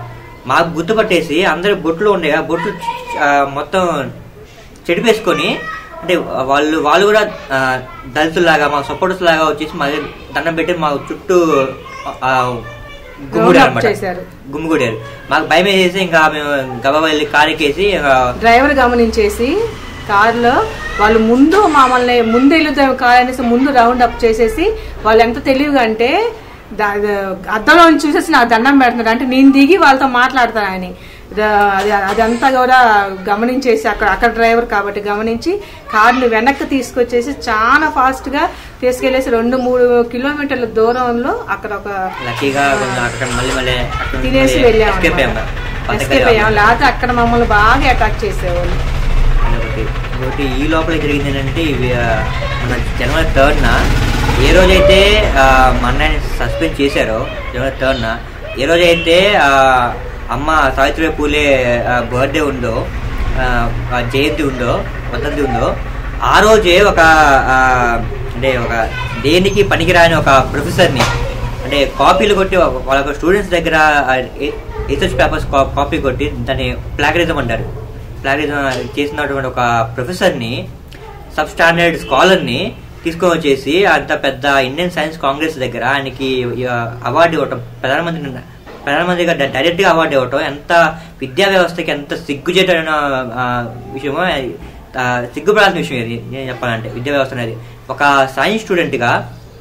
మాకు గుర్తుపట్టేసి అందరు బొట్లు ఉండే ఆ బొట్లు ఆ, మొత్తం చెడిపేసుకొని అంటే వాళ్ళు వాళ్ళు కూడా ఆ, దళితుల్లాగా మా సపోర్టర్స్ లాగా వచ్చేసి మా దగ్గర దండం పెట్టి మా చుట్టూ ఆ, గుమ్ముడారు Round up అనమాట చేశారు. గుమ్ముగూడారు మాకు భయం వేసేసి ఇంకా మేము గబా వెళ్ళి కారెక్కేసి ఇంకా డ్రైవర్ గమనించేసి కారులో వాళ్ళు ముందు మమ్మల్ని ముందు వెళ్తాం కార్ అనేసి ముందు రౌండ్ అప్ చేసేసి వాళ్ళు ఎంత తెలివిగా అంటే దా- అద్దంలో నుంచి చూసేసి నా దండం పెడుతున్నారు అంటే నేను దిగి వాళ్ళతో మాట్లాడతాను అని ద- అది అదంతా కూడా గమనించేసి అక్కడ అక్కడ డ్రైవర్ కాబట్టి గమనించి కార్ని వెనక్కి తీసుకొచ్చేసి చాలా ఫాస్ట్ గా తీసుకెళ్లేసి రెండు మూడు కిలోమీటర్ల దూరంలో అక్కడ ఒక లక్కీగా కొంచెం అక్కడ మళ్ళీ మళ్ళీ అక్కడ నుంచి తినేసి మళ్ళీ వెళ్ళాము escape అయ్యాము. ఎస్కేప్ అయ్యాం లేకపోతే అక్కడ మమ్మల్ని బాగా అటాక్ చేసేవాళ్ళు అదొకటి ఇంకోటి ఈ లోపల జరిగింది ఏంటంటే ఇవి ఆ, మన జనవరి థర్డ్న ఏ రోజైతే ఆ, మా అన్నయ్యని సస్పెండ్ చేశారో జనవరి థర్డ్న ఏ రోజైతే ఆ, అమ్మ సావిత్రిబాయి పూలే బర్త్డే ఉందో ఆ, ఆ జయంతి ఉందో వర్ధంతి ఉందో ఆ రోజే ఒక ఆ, అంటే ఒక దేనికి పనికిరాని ఒక ప్రొఫెసర్ని అంటే కాపీలు కొట్టి ఒక- వాళ్ళ స్టూడెంట్స్ దగ్గర రీసెర్చ్ పేపర్స్ కాపీ కొట్టి దాన్ని ప్లాగరిజం అంటారు ప్లాగరిజం చేసినటువంటి ఒక ప్రొఫెసర్ని సబ్ స్టాండర్డ్ స్కాలర్ని తీసుకొని వచ్చేసి అంత పెద్ద ఇండియన్ సైన్స్ కాంగ్రెస్ దగ్గర ఆయనకి అవార్డు ఇవ్వటం ప్రధానమంత్రి ప్రధానమంత్రిగా డైరెక్ట్గా అవార్డు ఇవ్వటం ఎంత విద్యా వ్యవస్థకి ఎంత సిగ్గుచేటైన ఆ, విషయమో ఆ, సిగ్గుపడాల్సిన విషయం ఇది నేను చెప్పాలంటే విద్యా వ్యవస్థ అనేది ఒక సైన్స్ స్టూడెంట్గా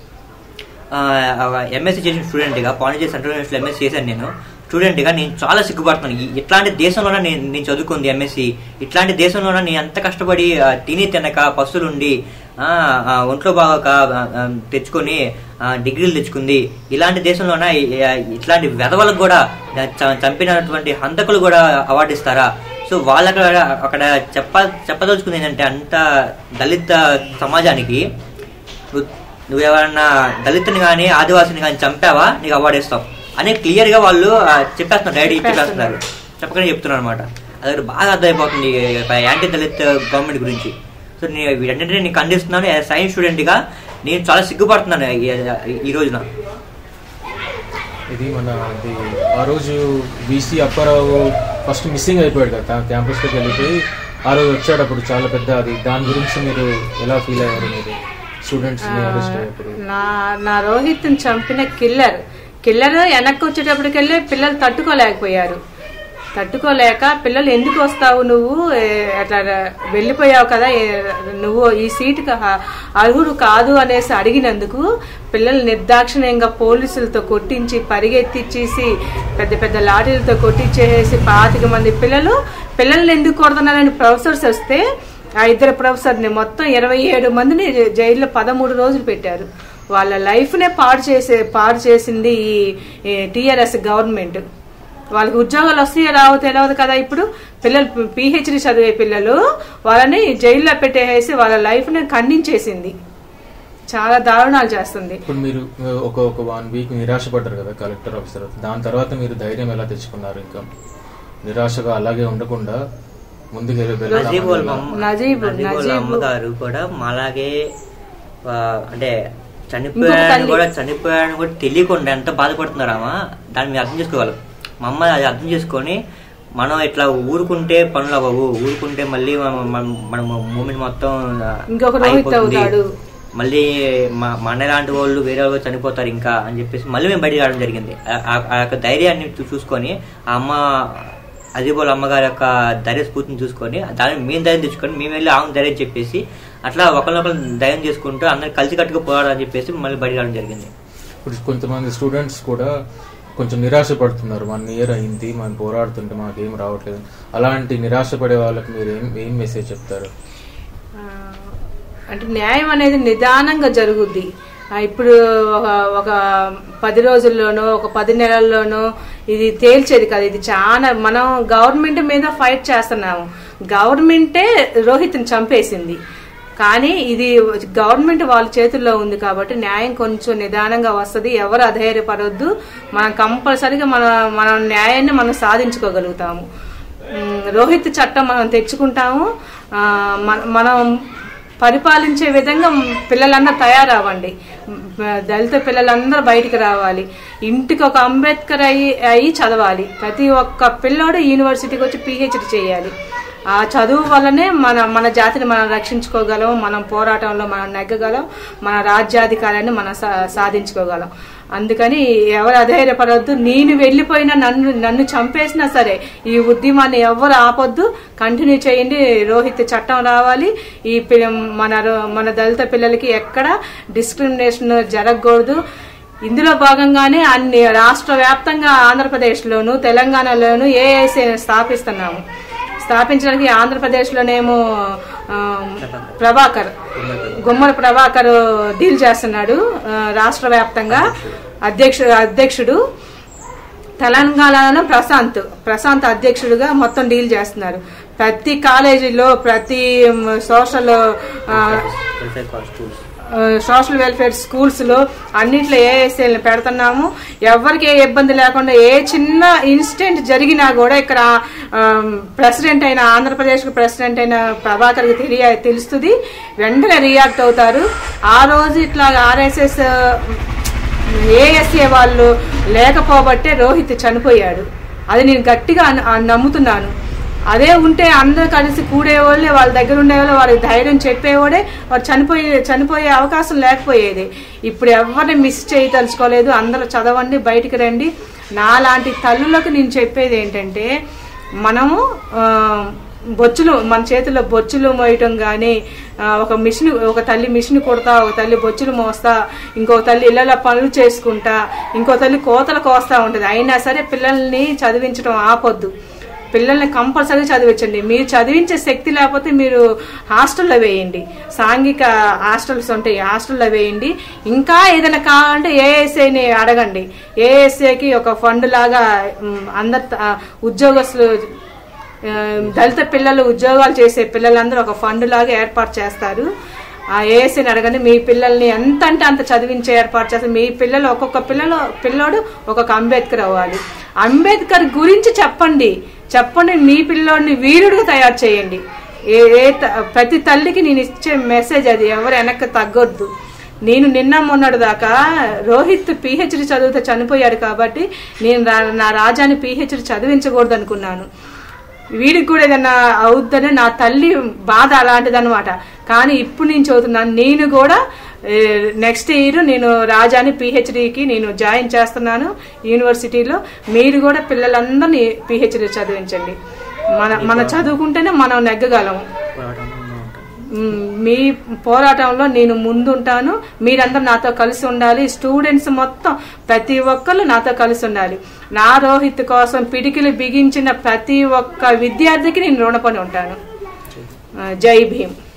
ఎంఎస్సీ చేసిన స్టూడెంట్గా పాండిచేరి సెంట్రల్ యూనివర్సిటీలో ఎంఎస్సీ చేశాను నేను స్టూడెంట్గా నేను చాలా సిగ్గుపడుతున్నాను ఈ- ఇట్లాంటి దేశంలోనే నేను నేను చదువుకుంది ఎంఎస్సీ ఇట్లాంటి దేశంలోనే నేను ఎంత కష్టపడి ఆ, తిని తినక పస్తులుండి ఆ, ఆ, ఒంట్లో బాగోక ఆ, ఆ, తెచ్చుకొని ఆ, డిగ్రీలు తెచ్చుకుంది ఇలాంటి దేశంలోన ఈ- ఈ- ఇట్లాంటి వెధవలకు కూడా చ- చంపినటువంటి హంతకులు కూడా అవార్డు ఇస్తారా సో వాళ్ళకి అక్కడ చెప్ప చెప్పదలుచుకుంది ఏంటంటే అంత దళిత సమాజానికి నువ్వు నువ్వు ఎవరన్నా దళితుని కానీ ఆదివాసిని కానీ చంపావా నీకు అవార్డు ఇస్తాం అని క్లియర్ గా వాళ్ళు ఆ, చెప్పేస్తున్నారు డైరెక్ట్ చెప్పేస్తున్నారు చెప్పకనే చెప్తున్నారు అనమాట అది బాగా అర్థమైపోతుంది ఈ యాంటీ దళిత్ గవర్నమెంట్ గురించి సో నేను వీటన్నింటినీ నేను ఖండిస్తున్నాను యాజ్ సైన్స్ స్టూడెంట్ గా నేను చాలా సిగ్గుపడుతున్నాను ఈ- ఈ రోజున ఇది మన ఇది ఆ రోజు బీసీ అప్పారావు ఫస్ట్ మిస్సింగ్ అయిపోయాడు కదా క్యాంపస్లోకి వెళ్ళిపోయి ఆ రోజు వచ్చాడు అప్పుడు చాలా పెద్ద అది దాని గురించి మీరు ఎలా ఫీల్ అయ్యారు మీరు స్టూడెంట్స్ అరెస్ట్ అయ్యేప్పుడు నా నా రోహిత్ని చంపిన కిల్లర్ కిల్లర్ వెనక్కి వచ్చేటప్పటికెళ్ళి పిల్లలు తట్టుకోలేకపోయారు తట్టుకోలేక పిల్లలు ఎందుకు వస్తావు నువ్వు ఏ, అట్లా వెళ్ళిపోయావు కదా ఏ, నువ్వు ఈ సీటుకి హ- అర్హుడు కాదు అనేసి అడిగినందుకు పిల్లలు నిర్దాక్షిణ్యంగా పోలీసులతో కొట్టించి పరిగెత్తిచ్చేసి పెద్ద పెద్ద లాఠీలతో కొట్టించేసి పాతిక మంది పిల్లలు పిల్లల్ని ఎందుకు కొడుతున్నారని ప్రొఫెసర్స్ వస్తే ఆ ఇద్దరు ప్రొఫెసర్ని మొత్తం ఇరవై ఏడు మందిని జై- జైల్లో పదమూడు రోజులు పెట్టారు వాళ్ళ లైఫ్నే పాడు చేసే పాడు చేసింది ఈ టీఆర్ఎస్ గవర్నమెంట్ వాళ్ళకి ఉద్యోగాలు వస్తాయో రావో తెలియదు కదా ఇప్పుడు పిల్లలు పిహెచ్డి చదివే పిల్లలు వాళ్ళని జైల్లో పెట్టేసి వాళ్ళ లైఫ్ని ఖండించేసింది చాలా దారుణాలు చేస్తుంది ఇప్పుడు మీరు ఒక ఒక వన్ వీక్ నిరాశపడ్డారు కదా కలెక్టర్ ఆఫీసర్ దాని తర్వాత మీరు ధైర్యం ఎలా తెచ్చుకున్నారు ఇంకా నిరాశగా అలాగే ఉండకుండా ముందుకు వెళ్ళి నజీబ్ వాళ్ళ వెళ్దామని అమ్మ- నజీబ్, నజీబ్ వాళ్ళ నజీబ్. అమ్మగారు కూడా మాలాగే ఆ, అంటే ఇంకొక చనిపోయాడని తల్లి. కూడా చనిపోయాడని కూడా తెలియకుండా ఎంత బాధపడుతున్నారు ఆమె దాన్ని మీరు అర్థం చేసుకోగలం మా అమ్మ అది అర్థం చేసుకొని మనం ఇట్లా ఊరుకుంటే పనులు అవ్వవు ఊరుకుంటే మళ్ళీ మన- మన- మన మూమెంట్ మొత్తం ఆ, ఇంకొక రోహిత్ అయిపోతుంది. అవుతాడు. మళ్ళీ మా మా అన్న లాంటి వాళ్ళు వేరే వాళ్ళు చనిపోతారు ఇంకా అని చెప్పేసి మళ్ళీ మేము బయటికి రావడం జరిగింది ఆ- ఆ- ఆ యొక్క ధైర్యాన్ని చూ- చూసుకొని ఆ అమ్మ అజీబోల్ అమ్మగారి యొక్క ధైర్య స్ఫూర్తిని చూసుకొని దాన్ని మేము ధైర్యం తెచ్చుకొని మేము వెళ్ళి ఆమె ధైర్యం చెప్పేసి అట్లా ఒకరినొకరు ధైర్యం చేసుకుంటూ అందరు కలిసి కట్టుకు పోరాడని చెప్పేసి మళ్ళీ బయటికి రావడం జరిగింది ఇప్పుడు కొంతమంది స్టూడెంట్స్ కూడా కొంచెం నిరాశ పడుతున్నారు వన్ ఇయర్ అయింది మనం పోరాడుతుంటే మాకేం రావట్లేదు అలాంటి నిరాశ పడే వాళ్ళకి మీరు ఏం ఏం మెసేజ్ చెప్తారు ఆ, అంటే న్యాయం అనేది నిదానంగా జరుగుద్ది ఆ, ఇప్పుడు ఒక ఒక పది రోజుల్లోనో ఒక పది నెలల్లోనో ఇది తేల్చేది కదా ఇది చాలా మనం గవర్నమెంట్ మీద ఫైట్ చేస్తున్నాము గవర్నమెంటే రోహిత్ని చంపేసింది కానీ ఇది గవర్నమెంట్ వాళ్ళ చేతుల్లో ఉంది కాబట్టి న్యాయం కొంచెం నిదానంగా వస్తుంది ఎవరు అధైర్యపడొద్దు మనం కంపల్సరీగా మన మన న్యాయాన్ని మనం సాధించుకోగలుగుతాము ఉమ్, రోహిత్ చట్టం మనం తెచ్చుకుంటాము ఆ, మన- మనం పరిపాలించే విధంగా పిల్లలందరూ తయారవ్వండి దళిత పిల్లలందరూ బయటికి రావాలి ఇంటికి ఒక అంబేద్కర్ అయ్యి అయ్యి చదవాలి ప్రతి ఒక్క పిల్లోడు యూనివర్సిటీకి వచ్చి పిహెచ్డి చేయాలి ఆ చదువు వల్లనే మన మన జాతిని మనం రక్షించుకోగలం మనం పోరాటంలో మనం నెగ్గగలం మన రాజ్యాధికారాన్ని మనం సా- సాధించుకోగలం అందుకని ఎవరు అధైర్యపడవద్దు నేను వెళ్ళిపోయినా నన్ను నన్ను చంపేసినా సరే ఈ ఉద్యమాన్ని ఎవరు ఆపొద్దు కంటిన్యూ చేయండి రోహిత్ చట్టం రావాలి ఈ పి- మన రో- మన దళిత పిల్లలకి ఎక్కడ డిస్క్రిమినేషన్ జరగకూడదు ఇందులో భాగంగానే అన్ని రాష్ట్ర వ్యాప్తంగా ఆంధ్రప్రదేశ్లోను తెలంగాణలోను ఏఐసి స్థాపిస్తున్నాము స్థాపించడానికి ఆంధ్రప్రదేశ్లోనేమో ఆ, ప్రభాకర్ గుమ్మడి ప్రభాకర్ డీల్ చేస్తున్నాడు ఆ, రాష్ట్ర వ్యాప్తంగా అధ్యక్షుడు అధ్యక్షుడు తెలంగాణలో ప్రశాంత్ ప్రశాంత్ అధ్యక్షుడిగా మొత్తం డీల్ చేస్తున్నారు ప్రతి కాలేజీలో ప్రతి మ్, social uh, welfare call schools uh, social welfare schools లో అన్నింటిలో ఏఎస్ఎల్ పెడుతున్నాము ఎవరికి ఏ ఇబ్బంది లేకుండా ఏ చిన్న ఇన్సిడెంట్ జరిగినా కూడా ఇక్కడ ప్రెసిడెంట్ అయిన ఆంధ్రప్రదేశ్ ప్రెసిడెంట్ అయిన ప్రభాకర్కి తెలియ తెలుస్తుంది వెంటనే రియాక్ట్ అవుతారు ఆ రోజు ఇట్లా ఆర్ఎస్ఎస్ ఏఎస్ఏ వాళ్ళు లేకపోబట్టే రోహిత్ చనిపోయాడు అది నేను గట్టిగా అన్- అన్- నమ్ముతున్నాను అదే ఉంటే అందరూ కలిసి కూడేవాళ్ళే వాళ్ళ దగ్గర ఉండేవాళ్ళు వాళ్ళకి ధైర్యం చెప్పేవాడే వాడు చనిపోయే చనిపోయే అవకాశం లేకపోయేది ఇప్పుడు ఎవరిని మిస్ చేయదలుచుకోలేదు అందరూ చదవండి బయటికి రండి నాలాంటి తల్లులకు నేను చెప్పేది ఏంటంటే మనము ఆ, బొచ్చులు మన చేతిలో బొచ్చులు మోయటం కానీ ఒక మిషన్ ఒక తల్లి మిషన్ కుడతా ఒక తల్లి బొచ్చులు మోస్తా ఇంకో తల్లి ఇళ్ళలో పనులు చేసుకుంటా ఇంకో తల్లి కోతలు కోస్తా ఉంటుంది అయినా సరే పిల్లల్ని చదివించడం ఆపొద్దు పిల్లల్ని కంపల్సరీ చదివించండి మీరు చదివించే శక్తి లేకపోతే మీరు హాస్టల్లో వేయండి సాంఘిక హాస్టల్స్ ఉంటాయి హాస్టల్లో వేయండి ఇంకా ఏదైనా కావాలంటే ఏఎస్ఐని అడగండి ఏఎస్ఐకి ఒక ఫండ్ లాగా మ్, అందరు త- ఉద్యోగస్తులు ఆ, దళిత పిల్లలు ఉద్యోగాలు చేసే పిల్లలందరూ ఒక ఫండ్ లాగా ఏర్పాటు చేస్తారు ఆ ఏఎస్ని అడగండి మీ పిల్లల్ని ఎంత అంటే అంత చదివించే ఏర్పాటు చేస్తారు మీ పిల్లలు ఒక్కొక్క పిల్లలు పిల్లోడు ఒక్కొక్క అంబేద్కర్ అవ్వాలి అంబేద్కర్ గురించి చెప్పండి చెప్పండి మీ పిల్లోడిని వీరుడిగా తయారు చేయండి ఏ ఏ త- ప్రతి తల్లికి నేను ఇచ్చే మెసేజ్ అది ఎవరు వెనక్కి తగ్గొద్దు నేను నిన్న మొన్నటి దాకా రోహిత్ పిహెచ్డి చదివితే చనిపోయాడు కాబట్టి నేను రా- నా రాజాని పిహెచ్డి చదివించకూడదు అనుకున్నాను వీడికి కూడా ఏదైనా అవుద్దని నా తల్లి బాధ అలాంటిదన్నమాట కానీ ఇప్పుడు నేను చదువుతున్నాను నేను కూడా నెక్స్ట్ ఇయర్ నేను రాజాని పిహెచ్డికి నేను జాయిన్ చేస్తున్నాను యూనివర్సిటీలో మీరు కూడా పిల్లలందరినీ పిహెచ్డి చదివించండి మన మన చదువుకుంటేనే మనం నెగ్గగలము పోరాటంలో ఉంటాం మ్, మీ పోరాటంలో నేను ముందుంటాను మీరందరూ నాతో కలిసి ఉండాలి స్టూడెంట్స్ మొత్తం ప్రతి ఒక్కళ్ళు నాతో కలిసి ఉండాలి నా రోహిత్ కోసం పిడికిలు బిగించిన ప్రతి ఒక్క విద్యార్థికి నేను రుణపడి ఉంటాను ఆ, జై భీమ్